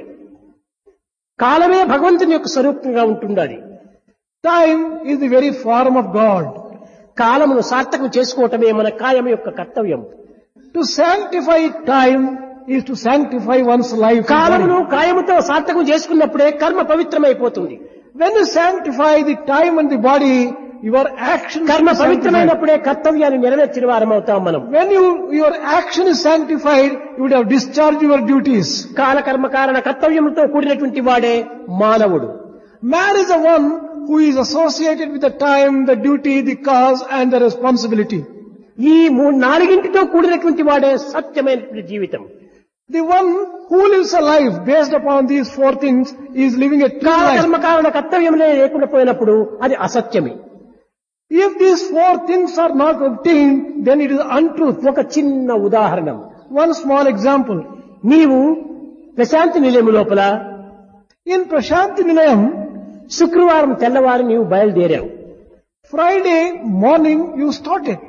కాలమే భగవంతుని యొక్క స్వరూపంగా ఉంటుండాలి Time is the very form of God. కాలమును సార్థకం చేసుకోవటమే మన కాయం యొక్క కర్తవ్యం To sanctify time is to sanctify one's life. and కాలమును body. కాయముతో సార్థకం చేసుకున్నప్పుడే కర్మ పవిత్రమైపోతుంది When you sanctify the time and the body, your action కర్మ is sanctified. పవిత్రమైనప్పుడే కర్తవ్యాన్ని నెరవేర్చిన వారం అవుతాం మనం When you, your action is sanctified, you would have discharged your duties. కాల కర్మ కారణ కర్తవ్యంతో కూడినటువంటి వాడే మానవుడు Man is the one who is associated with the time, the duty, the cause and the responsibility. ఈ మూడు నాలుగింటితో కూడినటువంటి వాడే సత్యమైనటువంటి జీవితం The one who lives a life based upon these four things is living a true కాల life. కర్మ కారణ కర్తవ్యములే లేకుండా పోయినప్పుడు అది అసత్యమే If these four things are not obtained, then it is untruth. ఒక చిన్న ఉదాహరణ One small example. నీవు ప్రశాంతి నిలయం లోపల In Prashanti Nilayam, శుక్రవారం తెల్లవారు నీవు బయలుదేరావు Friday morning you started.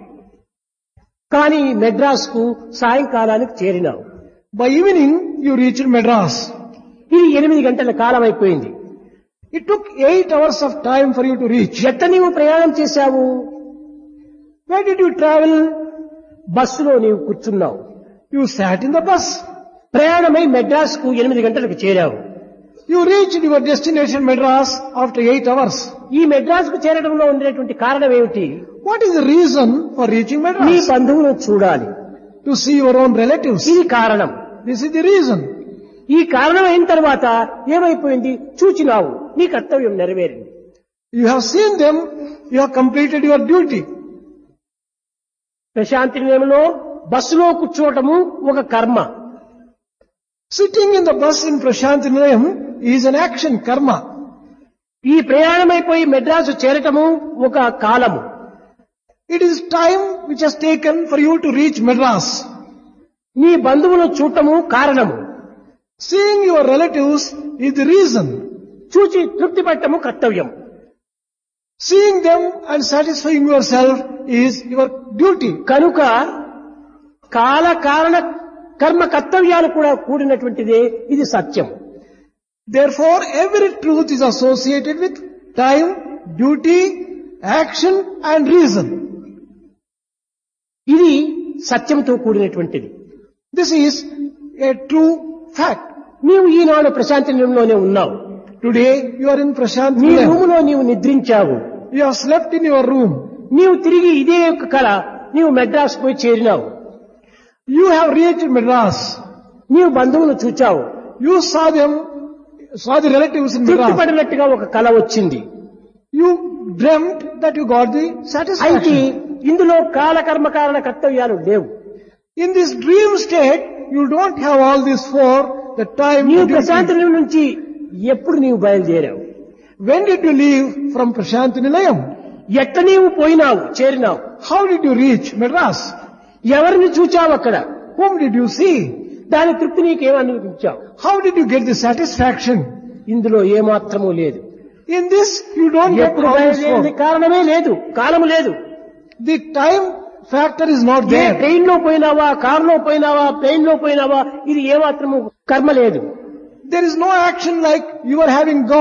కానీ మెడ్రాస్ కు సాయంకాలానికి చేరినావు By evening you reached Madras. ఇది ఎనిమిది గంటల కాలం అయిపోయింది It took eight hours of time for you to reach. ఎట్ట నీవు ప్రయాణం చేశావు Where did you travel? బస్సులో నీవు కూర్చున్నావు You sat in the bus. ప్రయాణమై మెడ్రాస్ కు ఎనిమిది గంటలకు చేరావు You reached your destination Madras after eight hours. ఈ మెడ్రాస్ కు చేరడంలో ఉండేటువంటి కారణం ఏమిటి What is the reason for reaching నీ Madras? బంధువులను చూడాలి To see your own relatives. ఇది కారణం This is the reason. ఈ కారణం అయిన తర్వాత ఏమైపోయింది చూచినావు నీ కర్తవ్యం నెరవేరింది You have seen them. You have completed your duty. Prashanti నిలయంలో బస్సులో కూర్చోవటము ఒక కర్మ Sitting in the bus in Prashanti Nilayam is an action, karma. ఈ ప్రయాణమైపోయి మెడ్రాసు చేరటము ఒక కాలము It is time which has taken for you to reach Madras. నీ బంధువులను చూడటము కారణము Seeing your relatives is the reason. చూచి తృప్తి పట్టము కర్తవ్యం Seeing them and satisfying yourself is your duty. కనుక కాల కారణ కర్మ కర్తవ్యాలు కూడా కూడినటువంటిదే ఇది సత్యం Therefore, every truth is associated with time, duty, action and reason. ఇది సత్యంతో కూడినటువంటిది This is a true fact. నీవు ఈనాడు ప్రశాంతి నిలయంలోనే ఉన్నావు Today, you are in Prashant నీ Nilayam. రూములో నీవు నిద్రించావు You have slept in your room. నీవు తిరిగి ఇదే యొక్క కళ నీవు మెడ్రాస్ పోయి చేరినావు You have reached Madras. నీవు బంధువులను చూచావు You saw them, saw the relatives in తృప్తి Madras. పడినట్టుగా ఒక కళ వచ్చింది You dreamt that you got the అయితే satisfaction. ఇందులో కాల కర్మ కారణ కర్తవ్యాలు లేవు In this dream state, you don't have all these four, the time, నీవు the duty. ప్రశాంతి నిలయం నుంచి ఎప్పుడు నీవు బయలుదేరావు When did you leave from Prashant Nilayam? ఎట్ట నీవు పోయినావు చేరినావు How did you reach Madras? ఎవరిని చూచావు అక్కడ Whom did you see? దాని తృప్తి నీకేం అనిపించావు How did you get the satisfaction? ఇందులో ఏమాత్రము లేదు In this, you don't get ఎప్పుడు all these బయలుదేరింది four. కారణమే లేదు కాలము లేదు The time factor is not ఏ there. ట్రైన్ లో పోయినావా కారులో పోయినావా ప్లేన్ లో పోయినావా ఇది ఏమాత్రము కర్మ లేదు There is no action like you are having gone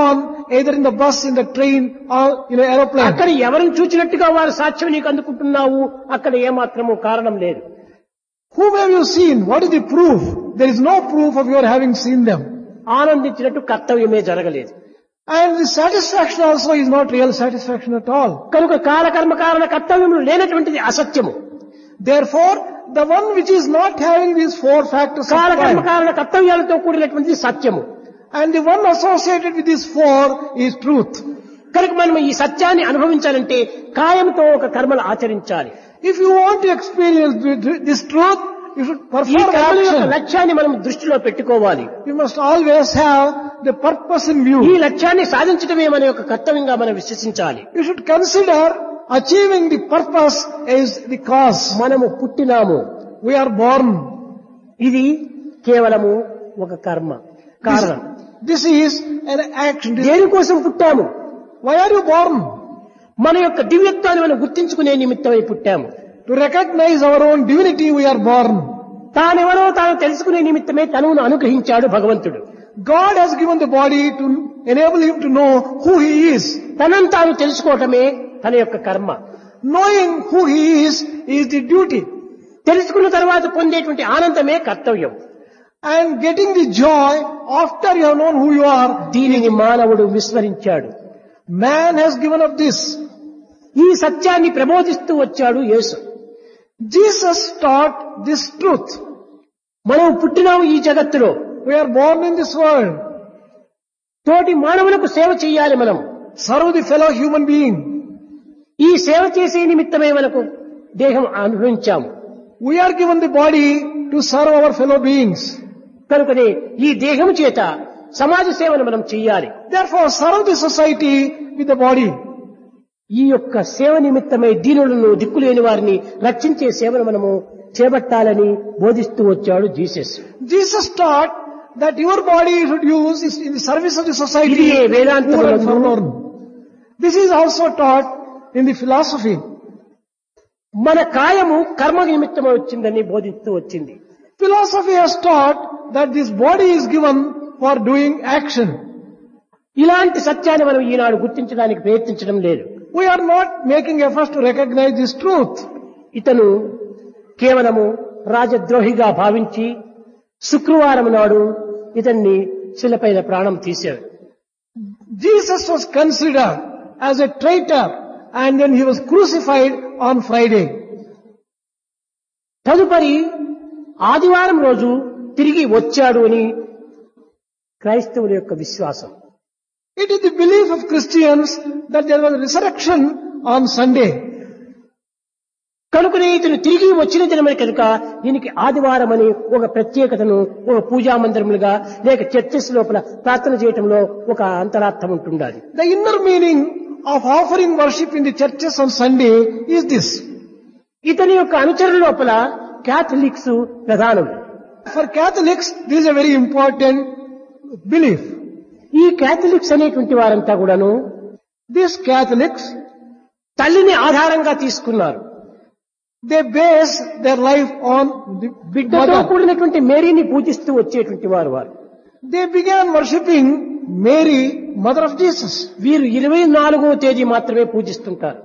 either in the bus, in the train, or in an aeroplane. అక్కడ ఎవరిని చూచినట్టుగా వారు సాక్ష్యం నీకు అందుకుంటున్నావు అక్కడ ఏమాత్రము కారణం లేదు Whom have you seen? What is the proof? There is no proof of your having seen them. ఆనందించినట్టు కర్తవ్యమే జరగలేదు And the satisfaction also is not real satisfaction at all. కనుక కాలకర్మ కారణ కర్తవ్యములు లేనటువంటిది అసత్యము Therefore, the one which is not having these four factors of కాలకర్మ pride, కారణ కర్తవ్యాలతో కూడినటువంటిది సత్యము and the one associated with these four is truth. కనుక మనం ఈ సత్యాన్ని అనుభవించాలంటే కాయంతో ఒక కర్మలు ఆచరించాలి If you want to experience th- this truth, you should ఈ perform కర్మల యొక్క action. లక్ష్యాన్ని మనం దృష్టిలో పెట్టుకోవాలి You must always have the purpose in ఈ view. లక్ష్యాన్ని సాధించడమే మన యొక్క కర్తవ్యంగా మనం విశ్వసించాలి You should consider achieving the purpose is the cause. మనము పుట్టినాము We are born. ఇది కేవలము ఒక కర్మ కారణం This is an action. This- దేనికోసం పుట్టాము Why are you born? మన యొక్క దివ్యత్వాన్ని మనం గుర్తించుకునే నిమిత్తమై పుట్టాము To recognize our own divinity we are born. తానెవరో తాను తెలుసుకునే నిమిత్తమే తనువును అనుగ్రహించాడు భగవంతుడు God has given the body to enable him to know who he is. తనను తాను తెలుసుకోవటమే తన యొక్క కర్మ Knowing who he is is the duty. తెలుసుకున్న తర్వాత పొందేటువంటి ఆనందమే కర్తవ్యం And getting the joy after you have known who you are, దీనిని మానవుడు విస్మరించాడు man has given up this. ఈ సత్యాన్ని ప్రబోధిస్తూ వచ్చాడు యేసు Jesus taught this truth. మనం పుట్టినాము ఈ జగత్తులో We are born in this world. తోటి మానవులకు సేవ చేయాలి మనం Serve the fellow human being. ఈ సేవ చేసే నిమిత్తమే మనకు దేహం అనుభవించాము We are given the body to serve our fellow beings. కనుకనే ఈ దేహం చేత సమాజ సేవను మనం చెయ్యాలి Therefore, serve the society with the body. ఈ యొక్క సేవ నిమిత్తమై దీనులను దిక్కులేని వారిని రక్షించే సేవను మనము చేపట్టాలని బోధిస్తూ వచ్చాడు Jesus Jesus taught that your body you should use is in the service of the society. ఇది ఏ వేదాంతములో poor and forlorn. This is also taught in the philosophy. మన కాయము కర్మ నిమిత్తమై వచ్చిందని బోధిస్తూ వచ్చింది Philosophy has taught that this body is given for doing action. ఇలాంటి సత్యాన్ని మనం ఈనాడు గుర్తించడానికి ప్రయత్నించడం లేదు We are not making efforts to recognize this truth. ఇతను కేవలము రాజద్రోహిగా భావించి శుక్రవారం నాడు ఇతన్ని శిలపైన ప్రాణం తీశాడు Jesus was considered as a traitor and then he was crucified on Friday. తదుపరి ఆదివారం రోజు తిరిగి వచ్చాడు అని క్రైస్తవుల యొక్క విశ్వాసం It is the belief of Christians that there was a resurrection on Sunday. కనుకనే ఇతను తిరిగి వచ్చిన దినమే కనుక దీనికి ఆదివారం అని ఒక ప్రత్యేకతను ఒక పూజా మందిరములుగా లేక చర్చెస్ లోపల ప్రార్థన చేయటంలో ఒక అంతరార్థం ఉంటుండాలి The inner meaning of offering worship in the churches on Sunday is this. ఇతని యొక్క అనుచరుల లోపల క్యాథలిక్స్ ప్రధానం For Catholics, this is a very important belief. ఈ క్యాథలిక్స్ అనేటువంటి వారంతా కూడాను These Catholics, తల్లిని ఆధారంగా తీసుకున్నారు they base their life on the బిడ్డతో mother. కూడినటువంటి మేరీని పూజిస్తూ వచ్చేటువంటి వారు వారు They began worshipping Mary, mother of Jesus. వీరు ఇరవై నాలుగవ తేదీ మాత్రమే పూజిస్తుంటారు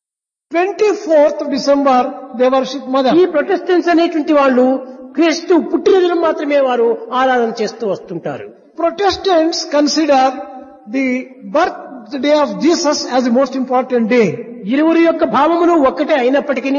24th of December, they worship mother. ఈ ప్రొటెస్టెంట్స్ అనేటువంటి వాళ్ళు క్రీస్తు పుట్టినదినం మాత్రమే వారు ఆరాధన చేస్తూ వస్తుంటారు Protestants consider the birthday of Jesus as the most important day. ఇరువురి యొక్క భావములు ఒక్కటే అయినప్పటికీ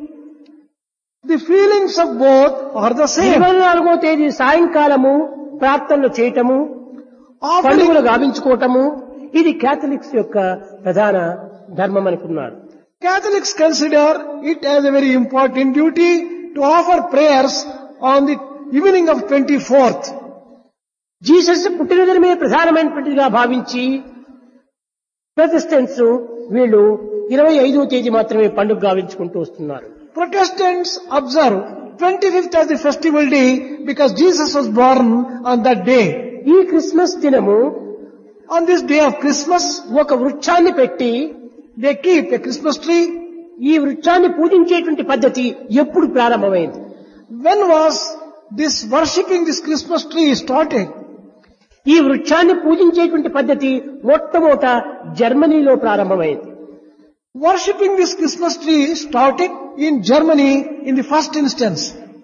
The feelings of both are the same. ఇరవై నాలుగో తేదీ సాయంకాలము ప్రార్థనలు చేయటము Offering, పండుగలు గావించుకోవటము ఇది క్యాథలిక్స్ యొక్క ప్రధాన ధర్మం అనుకున్నారు Catholics consider it as a very important duty to offer prayers on the evening of 24th. Jesus పుట్టినదినమే ప్రధానమైనటువంటిదిగా భావించి ప్రొటెస్టెంట్స్ వీళ్ళు ఇరవై ఐదో తేదీ మాత్రమే పండుగ గావించుకుంటూ వస్తున్నారు Protestants observe 25th as the festival day because Jesus was born on that day. ఈ క్రిస్మస్ దినము On this day of Christmas, ఒక వృక్షాన్ని పెట్టి they keep a Christmas tree. ఈ వృక్షాన్ని పూజించేటువంటి పద్ధతి ఎప్పుడు ప్రారంభమైంది When was this worshipping this Christmas tree started? ఈ వృక్షాన్ని పూజించేటువంటి పద్ధతి మొట్టమొదట జర్మనీలో ప్రారంభమైంది Worshipping this Christmas tree started in Germany in the first instance.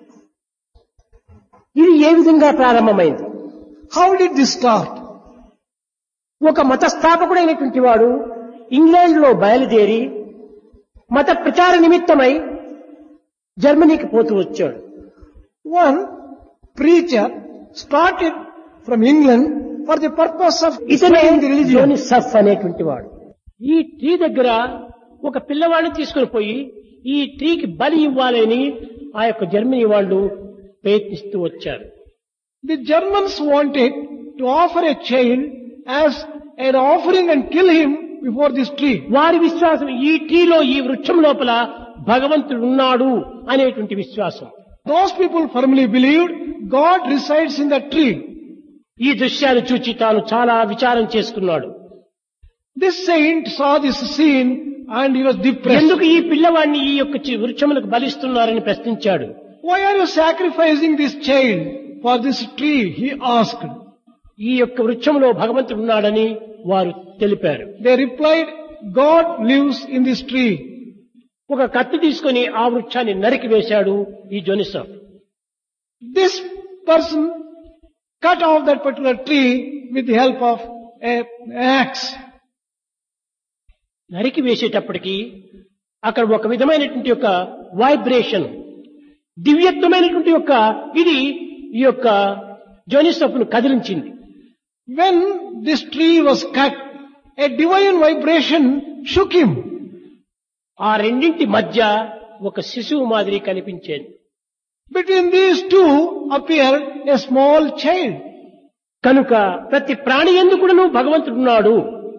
ఇది ఏ విధంగా ప్రారంభమైంది How did this start? ఒక మత స్థాపకుడైనటువంటి వాడు ఇంగ్లాండ్ లో బయలుదేరి మత ప్రచార నిమిత్తమై జర్మనీకి పోతూ వచ్చాడు One preacher started from England for the purpose of ఇతనే spreading the religion. జోనిసఫ్ అనేటువంటి వాడు ఈ ట్రీ దగ్గర ఒక పిల్లవాడిని తీసుకుని పోయి ఈ ట్రీకి బలి ఇవ్వాలని ఆ యొక్క జర్మనీ వాళ్ళు ప్రయత్నిస్తూ వచ్చారు The Germans wanted to offer a child as an offering and kill him before this tree. వారి విశ్వాసం ఈ ట్రీలో ఈ వృక్షం లోపల భగవంతుడు ఉన్నాడు అనేటువంటి విశ్వాసం Those people firmly believed God resides in the tree. ఈ దృశ్యాలు చూచి తాను చాలా విచారం చేసుకున్నాడు This saint saw this scene and he was depressed. ఎందుకు ఈ పిల్లవాడిని ఈ యొక్క చి- వృక్షములకు బలిస్తున్నారని ప్రశ్నించాడు Why are you sacrificing this child for this tree? He asked. ఈ యొక్క వృక్షంలో భగవంతుడు ఉన్నాడని వారు తెలిపారు They replied, God lives in this tree. ఒక కత్తి తీసుకొని ఆ వృక్షాన్ని నరికి వేశాడు ఈ జోనిసఫ్ This person cut off that particular tree with the help of a, an axe. నరికి వేసేటప్పటికి అక్కడ ఒక విధమైనటువంటి యొక్క వైబ్రేషన్ దివ్యత్వమైనటువంటి యొక్క ఇది ఈ యొక్క జోనిసఫ్ను కదిలించింది When this tree was cut, a divine vibration shook him. ఆ రెండింటి మధ్య ఒక శిశువు మాదిరి కనిపించేది Between these two appeared a small child. కనుక ప్రతి ప్రాణి ఎందుకును భగవంతుడు ఉన్నాడు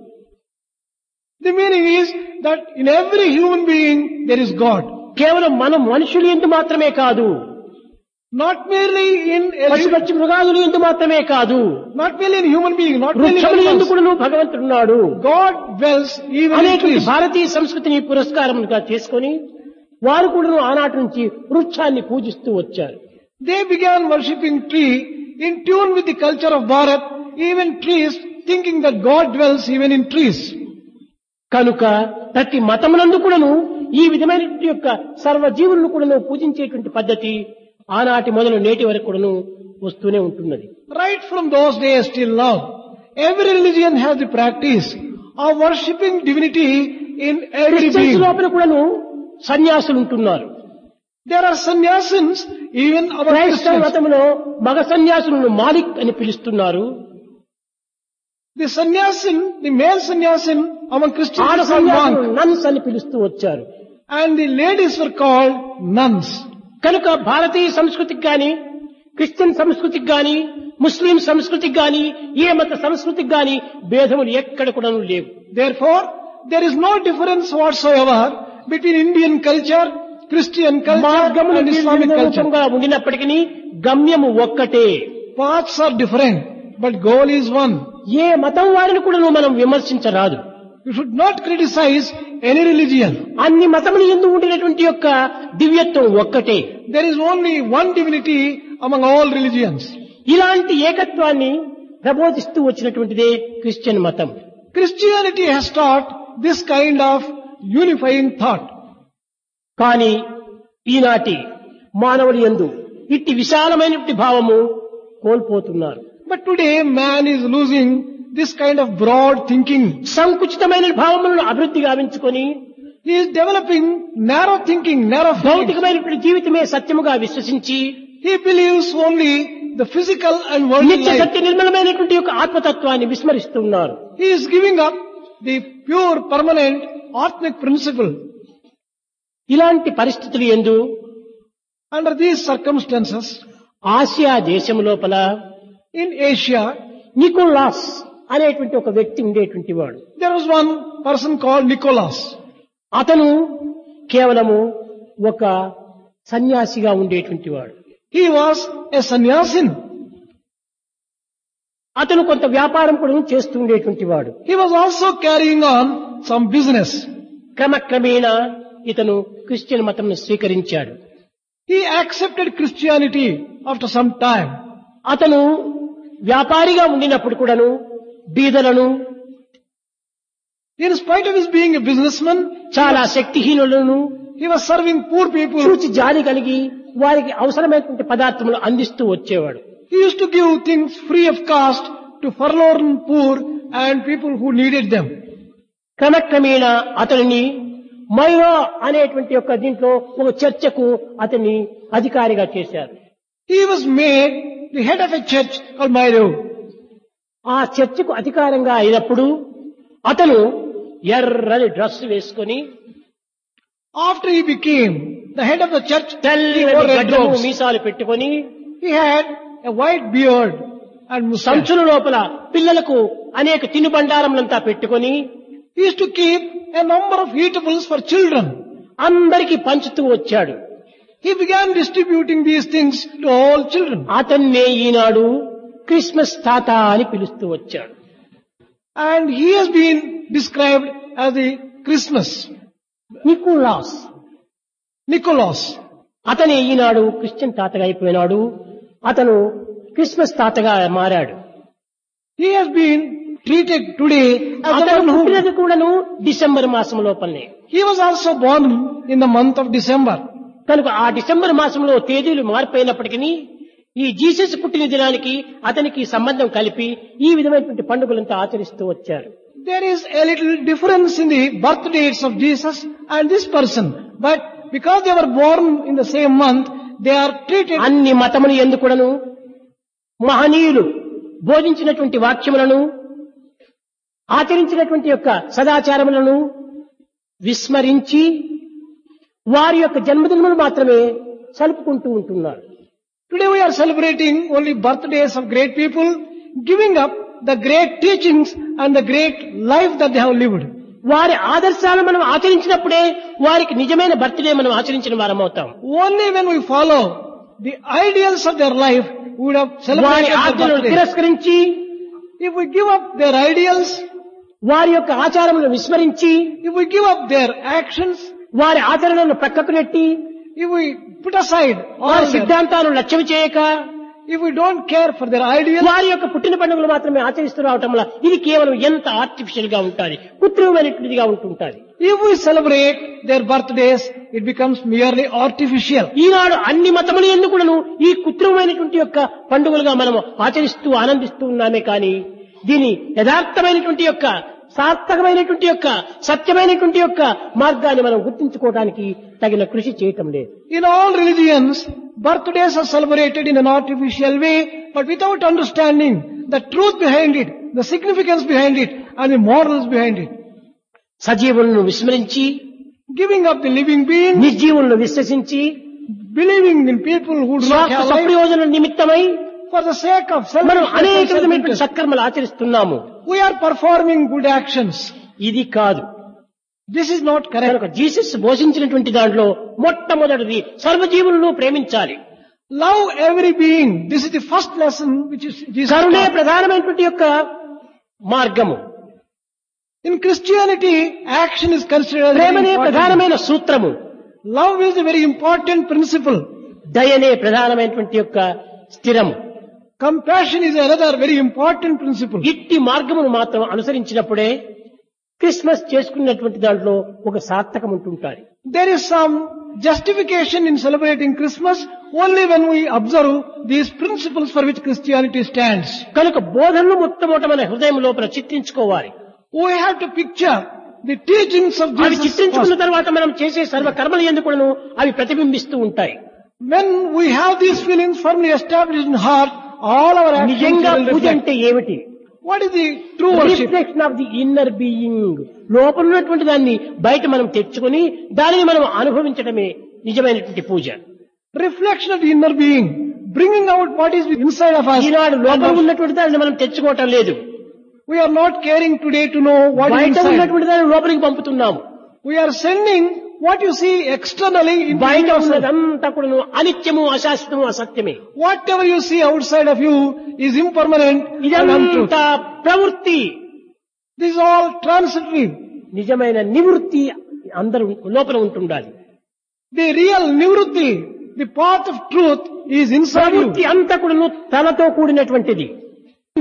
The meaning is that in every human being there is God. కేవలం మనం మనుషులు ఎందు మాత్రమే కాదు Not merely in a, పశుపక్షి మృగాదులు ఎందు మాత్రమే కాదు not merely in human being, not merely in వృక్షములు animals. ఎందుకును భగవంతుడు ఉన్నాడు God dwells even in అనేటువంటి trees. భారతీయ సంస్కృతిని పురస్కారముగా చేసుకొని వారు కూడా ఆనాటి నుంచి వృక్షాన్ని పూజిస్తూ వచ్చారు They began worshipping tree in tune with the culture of Bharat, even trees, thinking that God dwells even in trees. కనుక ప్రతి మతమునందు కూడాను ఈ విధమైన యొక్క సర్వజీవులను కూడాను పూజించేటువంటి పద్ధతి ఆనాటి మొదలు నేటి వరకు కూడాను వస్తూనే ఉంటున్నది Right from those days till now, every religion has the practice of worshipping divinity in every Christians being. లోపల కూడాను సన్యాసులు ఉంటున్నారు There are sannyasins, even our క్రైస్తవ Christians. మతంలో మగ సన్యాసులను మాలిక్ అని పిలుస్తున్నారు The sannyasin, the male sannyasin among Christians ఆడ is called సన్యాసులను monk, నన్స్ అని పిలుస్తూ వచ్చారు and the ladies were called nuns. కనుక భారతీయ సంస్కృతికి గాని క్రిస్టియన్ సంస్కృతికి గాని ముస్లిం సంస్కృతికి గాని ఏ మత సంస్కృతికి గాని భేదములు ఎక్కడ కూడా లేవు Therefore, there is no difference whatsoever between Indian culture, Christian culture మార్గములు and Islamic culture. రూపంగా ఉండినప్పటికీ గమ్యము ఒక్కటే Paths are different, but goal is one. ఏ మతం వారిని కూడా మనం విమర్శించరాదు You should not criticize any religion. అన్ని మతములు ఎందు ఉండినటువంటి యొక్క దివ్యత్వం ఒక్కటే There is only one divinity among all religions. ఇలాంటి ఏకత్వాన్ని ప్రబోధిస్తూ వచ్చినటువంటిదే క్రిస్టియన్ మతం Christianity has taught this kind of unifying thought. కానీ ఈనాటి మానవుడి యందు ఇట్టి విశాలమైనటువంటి భావము కోల్పోతున్నారు But today man is losing this kind of broad thinking. సంకుచితమైన భావములను అభివృద్ధి గావించుకొని He is developing narrow thinking, narrow feelings. భౌతికమైనటువంటి జీవితమే సత్యముగా విశ్వసించి He believes only the physical and worldly నిత్య life. సత్య నిర్మలమైనటువంటి యొక్క ఆత్మతత్వాన్ని విస్మరిస్తున్నారు He is giving up the pure, permanent, atmic principle. ఇలాంటి పరిస్థితులు ఎందు Under these circumstances, ఆసియా దేశం లోపల in Asia, నికోలాస్ అనేటువంటి ఒక వ్యక్తి ఉండేటువంటి వాడు there was one person called Nicholas. అతను కేవలము ఒక సన్యాసిగా ఉండేటువంటి వాడు He was a sannyasin. అతను కొంత వ్యాపారం కూడా చేస్తూ ఉండేటువంటి వాడు He was also carrying on some business. క్రమక్రమేణా ఇతను క్రిస్టియన్ మతం స్వీకరించాడు He accepted Christianity after some time. అతను వ్యాపారిగా ఉండినప్పుడు కూడాను బీదలను In spite of his being a businessman, చాలా శక్తిహీనులను he was serving poor people. చూచి జాలి కలిగి వారికి అవసరమైనటువంటి పదార్థములు అందిస్తూ వచ్చేవాడు He used to give things free of cost to forlorn poor and people who needed them. క్రమక్రమేణా అతనిని మైరా అనేటువంటి యొక్క దీంట్లో ఒక చర్చకు అతన్ని అధికారిగా చేశారు He was made the head of a church called Myro. ఆ చర్చకు అధికారంగా అయినప్పుడు అతను ఎర్రని డ్రెస్ వేసుకొని After he became the head of the church, he తెల్లని wore red గడ్డము robes. మీసాలు పెట్టుకొని He had a white beard and mustache. సంచుల లోపల పిల్లలకు అనేక తినుబండారములంతా పెట్టుకొని He used to keep a number of eatables for children. అందరికి పంచుతూ వచ్చాడు He began distributing these things to all children. అతన్నే ఈనాడు క్రిస్మస్ తాత అని పిలుస్తూ వచ్చాడు And he has been described as the Christmas, Nicholas Nicholas. అతనే ఈనాడు క్రిస్టియన్ తాతగా అయిపోయినాడు అతను క్రిస్మస్ తాతగా మారాడు He has been treated today as the అతను one who, పుట్టినది కూడాను డిసెంబర్ మాసం లోపలనే he was also born in the month of December. కనుక ఆ డిసెంబర్ మాసంలో తేదీలు మారిపోయినప్పటికీ ఈ జీసస్ పుట్టిన దినానికి అతనికి సంబంధం కలిపి ఈ విధమైనటువంటి పండుగలంతా ఆచరిస్తూ వచ్చారు There is a little difference in the birth dates of Jesus and this person. But because they were born in the same month, they are treated అన్ని మతములు ఎందుకుడను మహనీయులు బోధించినటువంటి వాక్యములను ఆచరించినటువంటి యొక్క సదాచారములను విస్మరించి వారి యొక్క జన్మదినములు మాత్రమే సలుపుకుంటూ ఉంటున్నారు Today we are celebrating only birthdays of great people, giving up the great teachings and the great life that they have lived. వారి ఆదర్శాలను మనం ఆచరించినప్పుడే వారికి నిజమైన బర్త్డే మనం ఆచరించిన వారం అవుతాం Only when we follow the ideals of their life, we would have వారి celebrated their ఆజ్ఞలను birthday. తిరస్కరించి If we give up their ideals, వారి యొక్క ఆచారములను విస్మరించి if we give up their actions, వారి ఆచరణలను ప్రక్కకు నెట్టి if we put aside వారి all their, సిద్ధాంతాలను లక్ష్యం చేయక if we don't care for their ideals, వారి యొక్క పుట్టిన పండుగలు మాత్రమే ఆచరిస్తూ రావటం వల్ల ఇది కేవలం ఎంత ఆర్టిఫిషియల్ గా ఉంటుంది కృత్రిమమైనటువంటిదిగా ఉంటుంటుంది if we celebrate their birthdays, it becomes merely artificial. ఈనాడు అన్ని మతములు ఎందుకును ఈ కృత్రిమమైనటువంటి యొక్క పండుగలుగా మనం ఆచరిస్తూ ఆనందిస్తూ ఉన్నామే కానీ దీని యథార్థమైనటువంటి యొక్క సార్థకమైనటువంటి యొక్క సత్యమైనటువంటి యొక్క మార్గాన్ని మనం గుర్తించుకోవడానికి తగిన కృషి చేయటం లేదు In all religions, birthdays are celebrated in an artificial way, but without understanding the truth behind it, the significance behind it, and the morals behind it. సజీవులను విస్మరించి Giving up the living being, నిర్జీవులను విశ్వసించి believing in people who do not స్వార్థ have life, సప్రయోజన నిమిత్తమై for the sake of మనం అనేక self విధమైనటువంటి సత్కర్మలు ఆచరిస్తున్నాము We are performing good actions. ఇది కాదు This is not correct. కనుక జీసస్ బోధించినటువంటి దాంట్లో మొట్టమొదటిది సర్వజీవులను ప్రేమించాలి Love every being. This is the first lesson which is Jesus కరుణే taught. ప్రధానమైనటువంటి యొక్క మార్గము In Christianity, action is considered as very ప్రేమనే important. ప్రధానమైన సూత్రము Love is a very important principle. దయనే ప్రధానమైనటువంటి యొక్క స్థిరము Compassion is another very important principle. ఇట్టి మార్గమును మాత్రం అనుసరించినప్పుడే క్రిస్మస్ చేసుకున్నటువంటి దాంట్లో ఒక సార్థకం ఉంటుంటారు There is some justification in celebrating Christmas only when we observe these principles for which Christianity stands. కనుక బోధనలు మొట్టమొదట మన హృదయం లోపల చిత్రించుకోవాలి We have to picture the teachings of అవి Jesus. చిత్రించుకున్న first. తర్వాత మనం చేసే సర్వ కర్మలు ఎందుకును అవి ప్రతిబింబిస్తూ ఉంటాయి When we have these feelings firmly established in heart, all our actions నిజంగా will పూజ reflect. అంటే ఏమిటి What is the true worship? Reflection of the inner being లోపల ఉన్నటువంటి దాన్ని బయట మనం తెచ్చుకొని దానిని మనం అనుభవించడమే నిజమైనటువంటి పూజ Reflection of the inner being, bringing out what is inside of us. ఈనాడు లోపల And ఉన్నటువంటి దానిని మనం తెచ్చుకోవటం లేదు We are not caring today to know what is బయట inside. ఉన్నటువంటి దాన్ని లోపలికి పంపుతున్నాము We are sending what you see externally into బయట yourself. ఉన్నదంతా కూడా అనిత్యము అశాశ్వతము అసత్యమే Whatever you see outside of you is impermanent and untruth. ఇదంతా ప్రవృత్తి This is all transitory. నిజమైన నివృత్తి అందరూ లోపల ఉంటుండాలి The real nivrutti, the path of truth is inside you. ప్రవృత్తి అంతా కూడా తనతో కూడినటువంటిది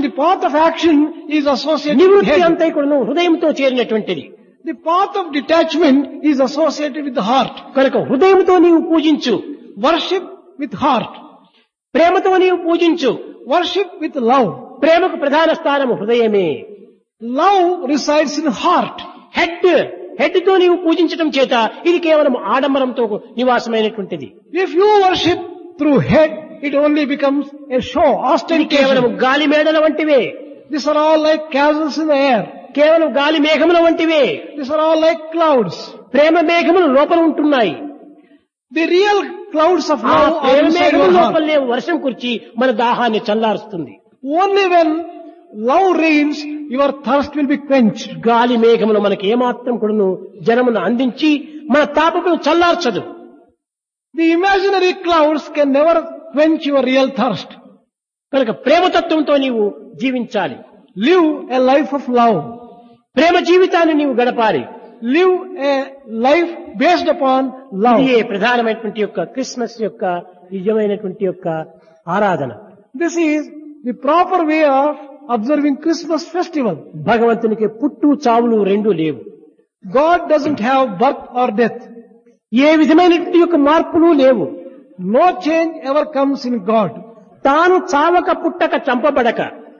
The path of action is associated with నివృత్తి head. అంతా కూడా హృదయంతో చేరినటువంటిది The path of detachment is associated with the heart. కనుక హృదయంతో నీవు పూజించు Worship with heart. ప్రేమతో నీవు పూజించు Worship with love. ప్రేమకు ప్రధాన స్థానము హృదయమే Love resides in heart. Head head తో నీవు పూజించడం చేత ఇది కేవలం ఆడంబరంతో నివాసమైనటువంటిది If you worship through head, it only becomes a show, ఇది కేవలం ostentation. గాలి మేడల వంటివే These are all like castles in the air. కేవలం గాలి మేఘముల వంటివే These are all like clouds. ప్రేమ మేఘములు లోపల ఉంటున్నాయి The real clouds of ఆ love are Prema inside మేఘముల your heart. లోపలనే వర్షం కుర్చి మన దాహాన్ని చల్లారుస్తుంది Only when love reigns, your thirst will be quenched. గాలి మేఘములు మనకి ఏమాత్రం కూడాను జనమును అందించి మన తాపమును చల్లార్చదు The imaginary clouds can never quench your real thirst. కనుక ప్రేమతత్వంతో నీవు జీవించాలి Live a life of love. ప్రేమ జీవితాన్ని నీవు గడపాలి Live a life based upon love. ఇదే ప్రధానమైనటువంటి యొక్క క్రిస్మస్ యొక్క నిజమైనటువంటి యొక్క ఆరాధన This is the proper way of observing Christmas festival. భగవంతునికి పుట్టు చావులు రెండు లేవు God doesn't have birth or death. ఏ విధమైనటువంటి యొక్క మార్పులు లేవు No change ever comes in God. తాను చావక పుట్టక చంపబడక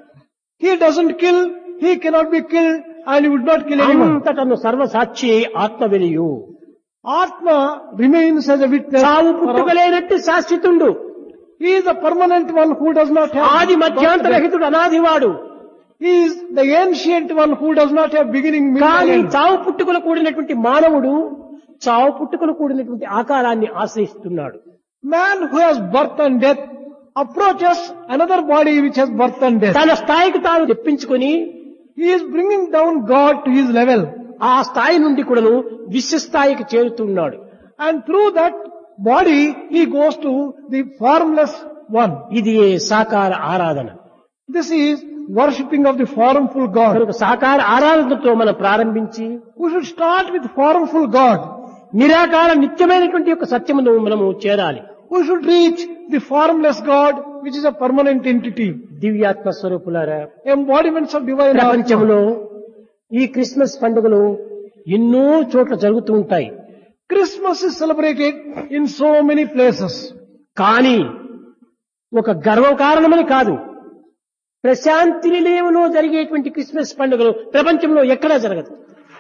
He doesn't kill, he cannot be killed, and he would not kill anyone. అంతటను సర్వసాక్షి ఆత్మ వెలియు Atma remains as a witness. చావు for all. పుట్టుకలేనట్టి శాశ్వతుండు He is the permanent one who does not have ఆది birth or death. మధ్యాంతరహితుడు అనాదివాడు He is the ancient one who does not have beginning, middle, and కానీ end. చావు పుట్టుకలు కూడినటువంటి మానవుడు చావు పుట్టుకలు కూడినటువంటి ఆకారాన్ని ఆశ్రయిస్తున్నాడు Man who has birth and death approaches another body which has birth and death. తన స్థాయికి తాను తెప్పించుకొని He is bringing down God to his level. ఆ స్థాయి నుండి కూడాను విశ్వస్థాయికి చేరుతున్నాడు And through that body, he goes to the formless one. ఇది సాకార ఆరాధన This is worshipping of the formful God. కనుక సాకార ఆరాధనతో మనం ప్రారంభించి We should start with formful God. నిరాకార నిత్యమైనటువంటి యొక్క సత్యమును మనము చేరాలి We should reach the formless God, which is a permanent entity. దివ్యాత్మ స్వరూపులారా Embodiments of divine Atma. ప్రపంచంలో ఈ క్రిస్మస్ పండుగలు ఎన్నో చోట్ల జరుగుతూ ఉంటాయి Christmas is celebrated in so many places. కానీ ఒక గర్వ కారణమని కాదు ప్రశాంతి నిలయంలో జరిగేటువంటి క్రిస్మస్ పండుగలు ప్రపంచంలో ఎక్కడా జరగదు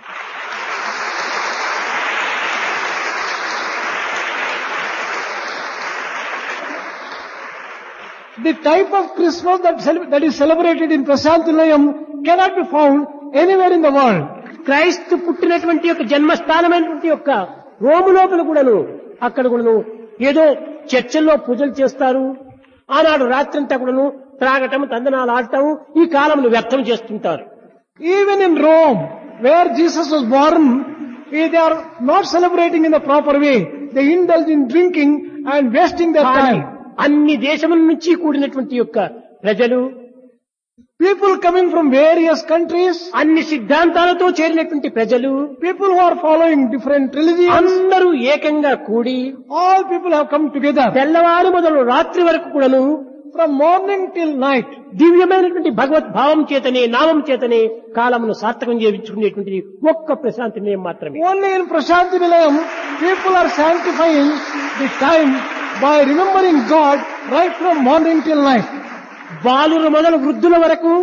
The type of Christmas that, cele- that is celebrated in Prasantilayam cannot be found anywhere in the world. క్రైస్తు పుట్టినటువంటి యొక్క జన్మస్థానమైనటువంటి యొక్క రోము లోపల కూడాను అక్కడ కూడాను ఏదో చర్చల్లో పూజలు చేస్తారు ఆనాడు రాత్రంతా కూడాను త్రాగటం తందనాలు ఆడటం ఈ కాలంలో వ్యర్థం చేస్తుంటారు Even in Rome, where Jesus was born, eh, they are not celebrating in the proper way. They indulge in drinking and wasting their కానీ time. అన్ని దేశముల నుంచి కూడినటువంటి యొక్క ప్రజలు People coming from various countries, అన్ని సిద్ధాంతాలతో చేరినటువంటి ప్రజలు people who are following different religions, అందరూ ఏకంగా కూడి all people have come together. తెల్లవారు మొదలు రాత్రి వరకు కూడాను From morning till night, దివ్యమైనటువంటి భగవత్ భావం చేతనే నామం చేతనే కాలమును సార్థకం చేయించుకునేటువంటి ఒక్క ప్రశాంతి నిలయం మాత్రమే only in Prashanti Nilayam, people are sanctifying the time by remembering God right from morning till night. బాలుర మొదలు వృద్ధుల వరకు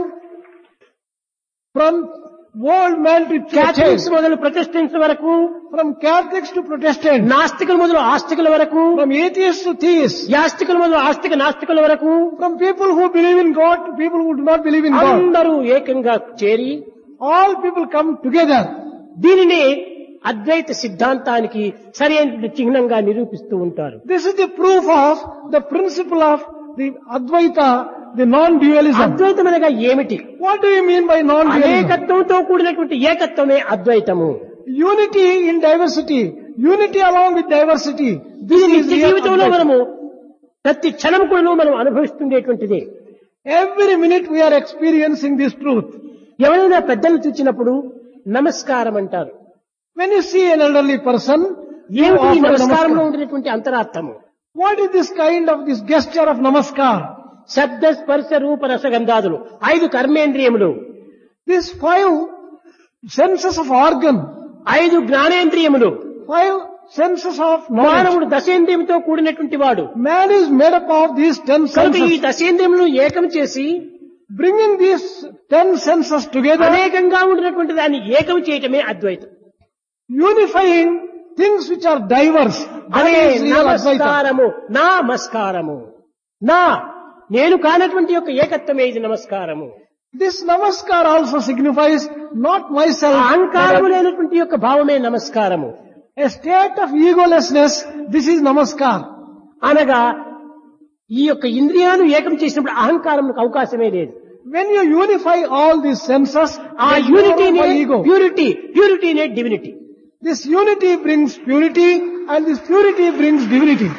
From old man to Catholics churches, మొదలు ప్రతిష్ఠించ వరకు from Catholics to Protestants, నాస్తికుల మొదలు ఆస్తికుల వరకు from atheists to theists, యాస్తికుల మొదలు ఆస్తిక నాస్తికుల వరకు from people who believe in God to people who do not believe in God. అందరూ ఏకంగా చేరి All people come together. దీనిని అద్వైత సిద్ధాంతానికి సరైన చిహ్నంగా నిరూపిస్తూ ఉంటారు This is the proof of the principle of the Advaita, the non-dualism. అద్వైతం అనగా ఏమిటి What do you mean by non-dualism? అనేకత్వంతో కూడినటువంటి ఏకత్వమే అద్వైతము Unity in diversity. Unity along with diversity. ఇది This is నిత్య real జీవితంలో Advaita. మనము ప్రతి క్షణం కూడా మనం అనుభవిస్తుండేటువంటిది Every minute we are experiencing this truth. ఎవరైనా పెద్దలు చూచినప్పుడు నమస్కారం అంటారు When you see an elderly person, you ఏమిటి ఈ offer నమస్కారంలో namaskar. ఉండినటువంటి అంతరార్థము What is this kind of this gesture of namaskar? శబ్ద స్పర్శ రూప రసగంధాదులు ఐదు కర్మేంద్రియములు These five senses of organ, ఐదు జ్ఞానేంద్రియములు five senses of knowledge. మానవుడు దశేంద్రియంతో కూడినటువంటి వాడు Man is made up of these ten కనుక ఈ senses. దశేంద్రియములను ఏకం చేసి Bringing these ten senses together, అనేకంగా ఉండినటువంటి దాన్ని ఏకం చేయటమే అద్వైతం unifying things which are diverse. That అదే is real Advaita. నమస్కారము నా నమస్కారము నా నేను కానటువంటి యొక్క ఏకత్వమే ఇది నమస్కారము This namaskar also signifies not myself, అహంకారము but లేనటువంటి యొక్క భావమే నమస్కారము a state of egolessness. This is namaskar. అనగా ఈ యొక్క ఇంద్రియాలు ఏకం చేసినప్పుడు అహంకారంకు అవకాశమే లేదు When you unify all these senses, ఆ there is no room యూనిటీనే for ego. ప్యూరిటీ ప్యూరిటీనే divinity This unity brings purity and this purity brings divinity.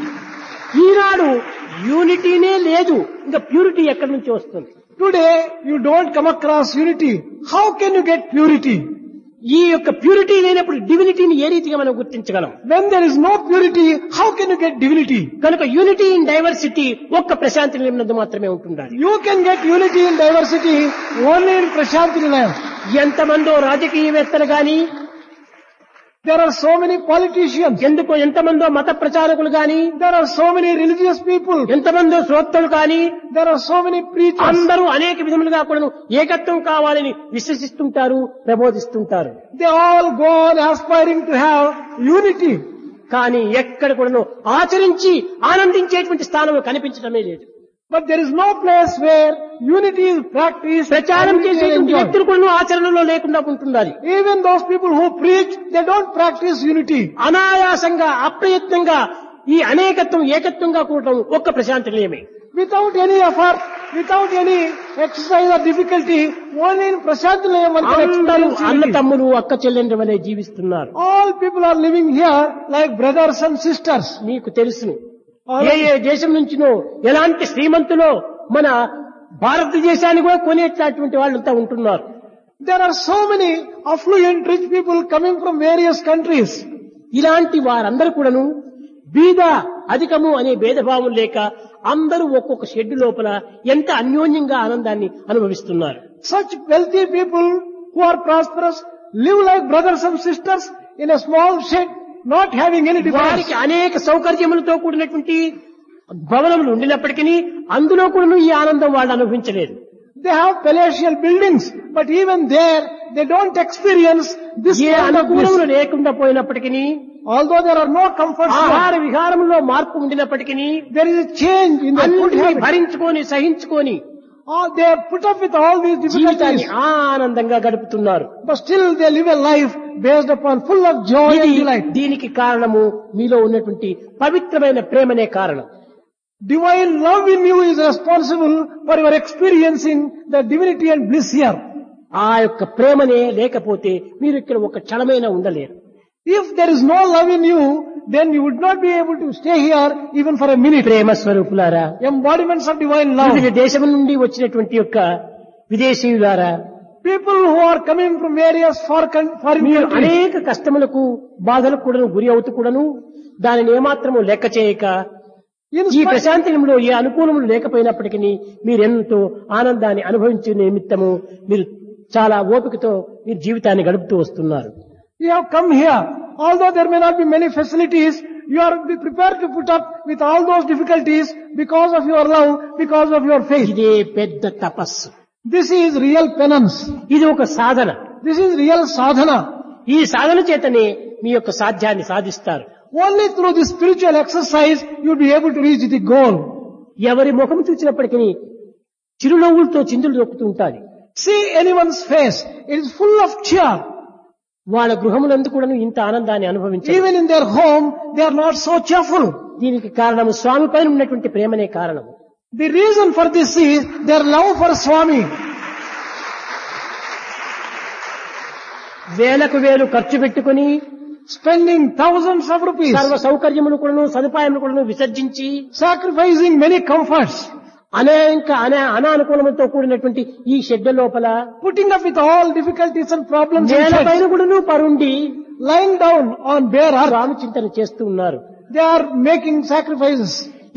ఈనాడు యూనిటీనే లేదు ఇంకా ప్యూరిటీ ఎక్కడి నుంచి వస్తుంది Today, you don't come across unity. How can you get purity? ఈ యొక్క ప్యూరిటీ లేనప్పుడు డివినిటీని ఏ రీతిగా మనం గుర్తించగలం When there is no purity, how can you get divinity? కనుక యూనిటీ ఇన్ డైవర్సిటీ ఒక్క ప్రశాంతి నిలబడినందు మాత్రమే ఉంటుండాలి You can get unity in diversity only in Prashanti Nilayam. ఎంతమందో రాజకీయవేత్తలు గాని There are so many politicians. ఎందుకో ఎంతమందో మత ప్రచారకులు గాని There are so many religious people. ఎంతమందో శ్రోతలు కాని There are so many preachers. అందరూ అనేక విధములుగా కూడా ఏకత్వం కావాలని విశ్వసిస్తుంటారు ప్రబోధిస్తుంటారు They all go on aspiring to have unity. కానీ ఎక్కడ కూడాను ఆచరించి ఆనందించేటువంటి స్థానం కనిపించడమే లేదు But there is no place where unity is practiced. ప్రచారం and unity is చేసేటువంటి enjoyed. వ్యక్తులు కూడా ఆచరణలో లేకుండా ఉంటున్నారు Even those people who preach, they don't practice unity. అనాయాసంగా అప్రయత్నంగా ఈ అనేకత్వం ఏకత్వంగా కూడటం ఒక్క Prashanti నిలయమే Without any effort, without any exercise or difficulty, only in Prashantilayam one can అందరూ experience అన్న unity. తమ్ములు అక్క చెల్లెండ్రి వలె జీవిస్తున్నారు All people are living here like brothers and sisters. మీకు తెలుసును ఏ ఏ దేశం నుంచినో ఎలాంటి శ్రీమంతులో మన భారతదేశాన్ని కూడా కొనేటటువంటి వాళ్ళంతా ఉంటున్నారు There are so many affluent rich people coming from various countries. ఇలాంటి వారందరూ కూడాను బీద అధికము అనే భేదభావం లేక అందరూ ఒక్కొక్క షెడ్ లోపల ఎంత అన్యోన్యంగా ఆనందాన్ని అనుభవిస్తున్నారు Such wealthy people who are prosperous live like brothers and sisters in a small shed, not having any difference. వారికి అనేక సౌకర్యములతో కూడినటువంటి భవనములు ఉండినప్పటికీ అందులో కూడా ఈ ఆనందం వాళ్ళు అనుభవించలేదు They have palatial buildings, but even there they don't experience this A kind of అనుకూలములు bliss. లేకుండా పోయినప్పటికీ Although there are no comforts, ఆహార here, విహారంలో మార్పు ఉండినప్పటికీ there is a change in the food అన్నిటినీ habits. భరించుకొని సహించుకొని Ah, they are put up with all these జీవితాన్ని difficulties, ఆనందంగా గడుపుతున్నారు but still they live a life based upon full of joy and ఇది delight. దీనికి కారణము మీలో ఉన్నటువంటి పవిత్రమైన ప్రేమనే కారణం Divine love in you is responsible for your experiencing the divinity and bliss here. ఆ యొక్క ప్రేమనే లేకపోతే మీరు ఇక్కడ ఒక క్షణమైనా ఉండలేరు If there is no love in you, then you would not be able to stay here even for a minute. ప్రేమ స్వరూపులారా Embodiments of divine love. వివిధ దేశం నుండి వచ్చినటువంటి యొక్క విదేశీయులారా People who are coming from various far con- foreign మీరు countries. అనేక కష్టములకు బాధలకు కూడాను గురి అవుతూ కూడాను దానిని ఏమాత్రము లెక్క చేయక In ఈ spite, ప్రశాంతిలో ఏ అనుకూలములు లేకపోయినప్పటికీ మీరెంతో ఆనందాన్ని అనుభవించే నిమిత్తము మీరు చాలా ఓపికతో మీరు జీవితాన్ని గడుపుతూ వస్తున్నారు you have come here. Although there may not be many facilities, you are be prepared to put up with all those difficulties because of your love, because of your faith. ఇదే పెద్ద తపస్సు This is real penance. ఇది ఒక సాధన This is real sadhana. ఈ సాధన చేతనే మీ యొక్క సాధ్యాన్ని సాధిస్తారు Only through this spiritual exercise you will be able to reach the goal. ఎవరి ముఖం చూసినప్పటికీ చిరునవ్వులతో చిందులు దొక్కుతూ ఉంటారు See anyone's face. It is full of cheer. వాళ్ళ గృహములందు కూడా ఇంత ఆనందాన్ని అనుభవించారు Even in their home, they are not so cheerful. దీనికి కారణము స్వామి పైన ఉన్నటువంటి ప్రేమనే కారణం The reason for this is their love for Swami. వేలకు వేలు ఖర్చు పెట్టుకుని Spending thousands of rupees. సర్వ సౌకర్యములు కూడాను సదుపాయములు కూడాను విసర్జించి Sacrificing many comforts. అనేక అనా అనానుకూలములతో కూడినటువంటి ఈ షెడ్ లోపల Putting up with all difficulties and problems. in నేల sheds, పైన కూడాను పరుండి Lying down on bare earth. స్వామి చింతన చేస్తూ ఉన్నారు They are making sacrifices.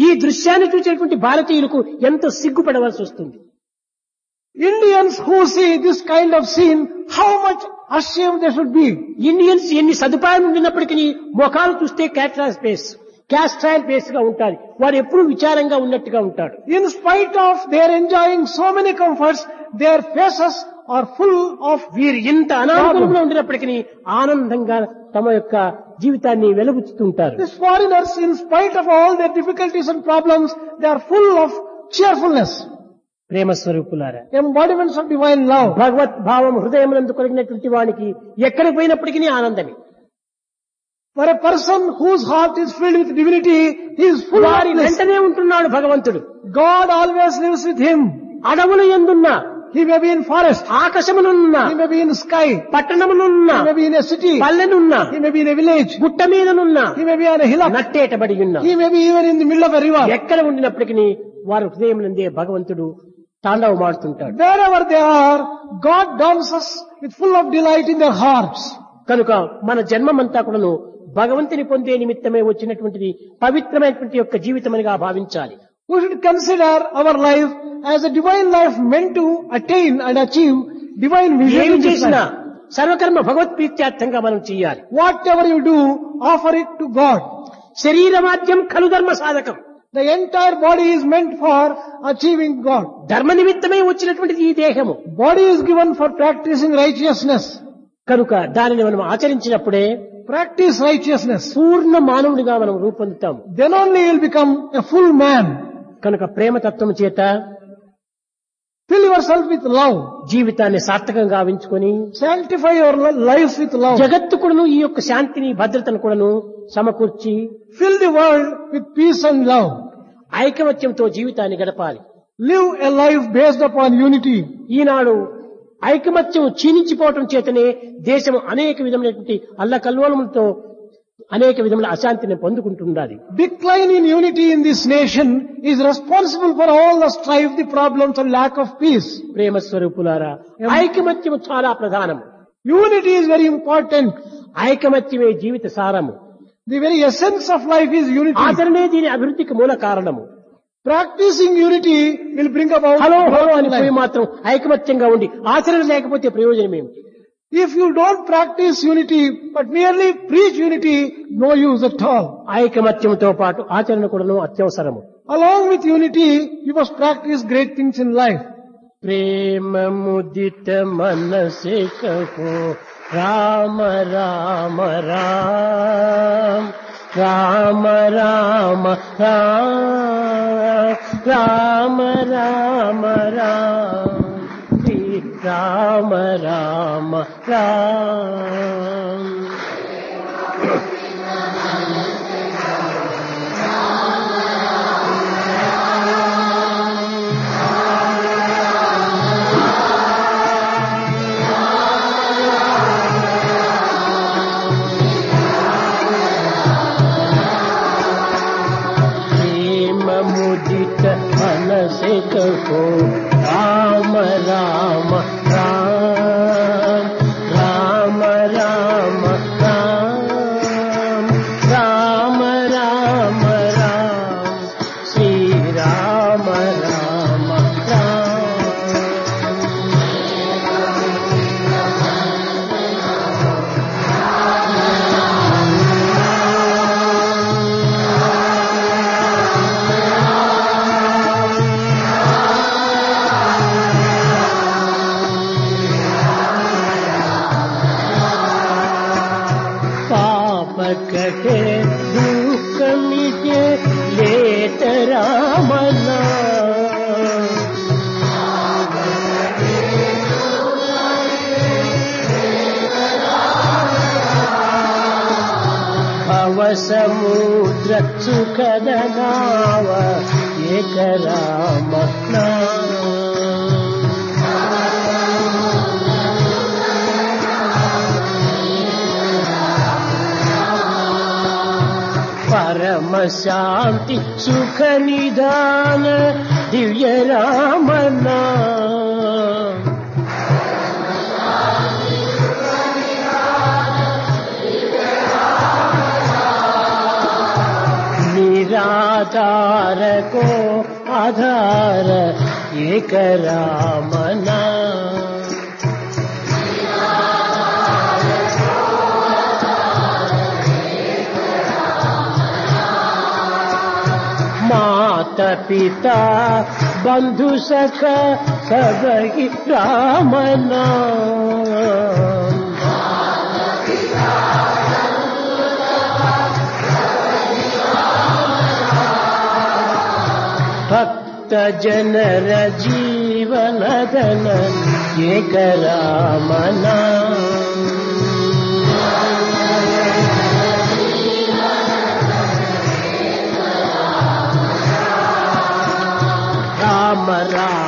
ఈ దృశ్యాన్ని చూసినటువంటి భారతీయులకు ఎంతో సిగ్గుపడవలసి వస్తుంది Indians who see this kind of scene, how much ashamed they should be. Indians ఎన్ని సదుపాయం ఉండినప్పటికీ ముఖాలు చూస్తే క్యాట్రాస్ ఫేస్ క్యాస్ట్రాయల్ ఫేస్ గా ఉంటారు వారు ఎప్పుడూ విచారంగా ఉన్నట్టుగా ఉంటాడు In spite of their enjoying so many comforts, their faces are full of వీరు ఇంత అనానుకూలంగా ఉండినప్పటికీ ఆనందంగా తమ యొక్క జీవితాన్ని వెలుగుతుంటారు These foreigners, in spite of all their difficulties and problems, they are full of cheerfulness, ప్రేమ స్వరూపులారా embodiments of divine love. భగవత్ భావం హృదయమునందు కలిగినటువంటి వానికి ఎక్కడికి పోయినప్పటికీ ఆనందమే For a person whose heart is filled with divinity, he is full of వారి bliss. వెంటనే ఉంటున్నాడు భగవంతుడు God always lives with him. అడవులు ఎందున్నా He may be in forest, ఆకాశమునున్నా he may be in sky, పట్టణమునున్నా he may be in a city, పల్లెనున్నా he may be in a village, గుట్ట మీదనున్నా he may be on a hillock, నట్టేటబడి ఉన్నా he may be even in the middle of a river. ఎక్కడ ఉండినప్పటికీ వారి హృదయం నందే భగవంతుడు తాండవమాడుతుంటాడు Wherever they are, God dances with full of delight in their hearts. కనుక మన జన్మమంతా కూడాను భగవంతుని పొందే నిమిత్తమే వచ్చినటువంటిది పవిత్రమైనటువంటి యొక్క జీవితమనిగా భావించాలి We should consider our life as a divine life meant to attain and achieve divine vision ఏమి in this చేసినా life. సర్వకర్మ భగవత్ప్రీత్యార్థంగా మనం చేయాలి Whatever you do, offer it to God. శరీరమాద్యం ఖలు ధర్మ సాధకం The entire body is meant for achieving God. ధర్మ నిమిత్తమే వచ్చినటువంటిది ఈ దేహము Body is given for practicing righteousness. కనుక దానిని మనం ఆచరించినప్పుడే Practice righteousness. పూర్ణ మానవుడిగా మనం రూపొందుతాం Then only you will become a full man. కనుక ప్రేమతత్వం చేత Fill yourself with love. జీవితాన్ని సార్థకంగా గావించుకొని Sanctify your li- life with love. జగత్తు కూడాను ఈ యొక్క శాంతిని భద్రతను కూడాను సమకూర్చి Fill the world with peace and love. ఐకమత్యంతో జీవితాన్ని గడపాలి Live a life based upon unity. ఈనాడు ఐకమత్యం క్షీణించిపోవటం చేతనే దేశం అనేక విధమైనటువంటి అల్లకల్లోలములతో అనేక విధముల అశాంతిని పొందుకుంటున్నది Decline in unity in this nation is responsible for all the strife, the problems and lack of peace. ప్రేమ స్వరూపులారా ఐకమత్యము చాలా ప్రధానం Unity is very important. ఐకమత్యమే జీవిత సారము The very essence of life is unity. ఆచరణే దీని అభివృద్ధికి మూల కారణము Practicing unity will bring about hello hello growth అని in పోయి life. మాత్రం ఐకమత్యంగా ఉండి ఆచరణ లేకపోతే ప్రయోజనం ఏమిటి If you don't practice unity, but merely preach unity, no use at all. ఐకమత్యంతో పాటు ఆచరణ కూడాను అత్యవసరము Along with unity, you must practice great things in life. ప్రేమ ముదిత మనసే కహో రామ రామ రామ రామ రామ రామ రామ రామ శ్రీ రామ రామ రామ प्रेम मुदित मनसे कहो राम राम राम राम राम राम राम राम राम श्री राम राम राम पाप कटे दुख मिटे लेत रामना भव समुद्र सुखद नाव एक राम नाम परम शांति सुख निधान दिव्य राम नाम निराध आधार को आधार एक रामना मात पिता बंधु सख सबकी रामना ಭಕ್ತ ಜನರ ಜೀವನದನ ಏಕ ರಾಮನ ರಾಮ ರಾಮ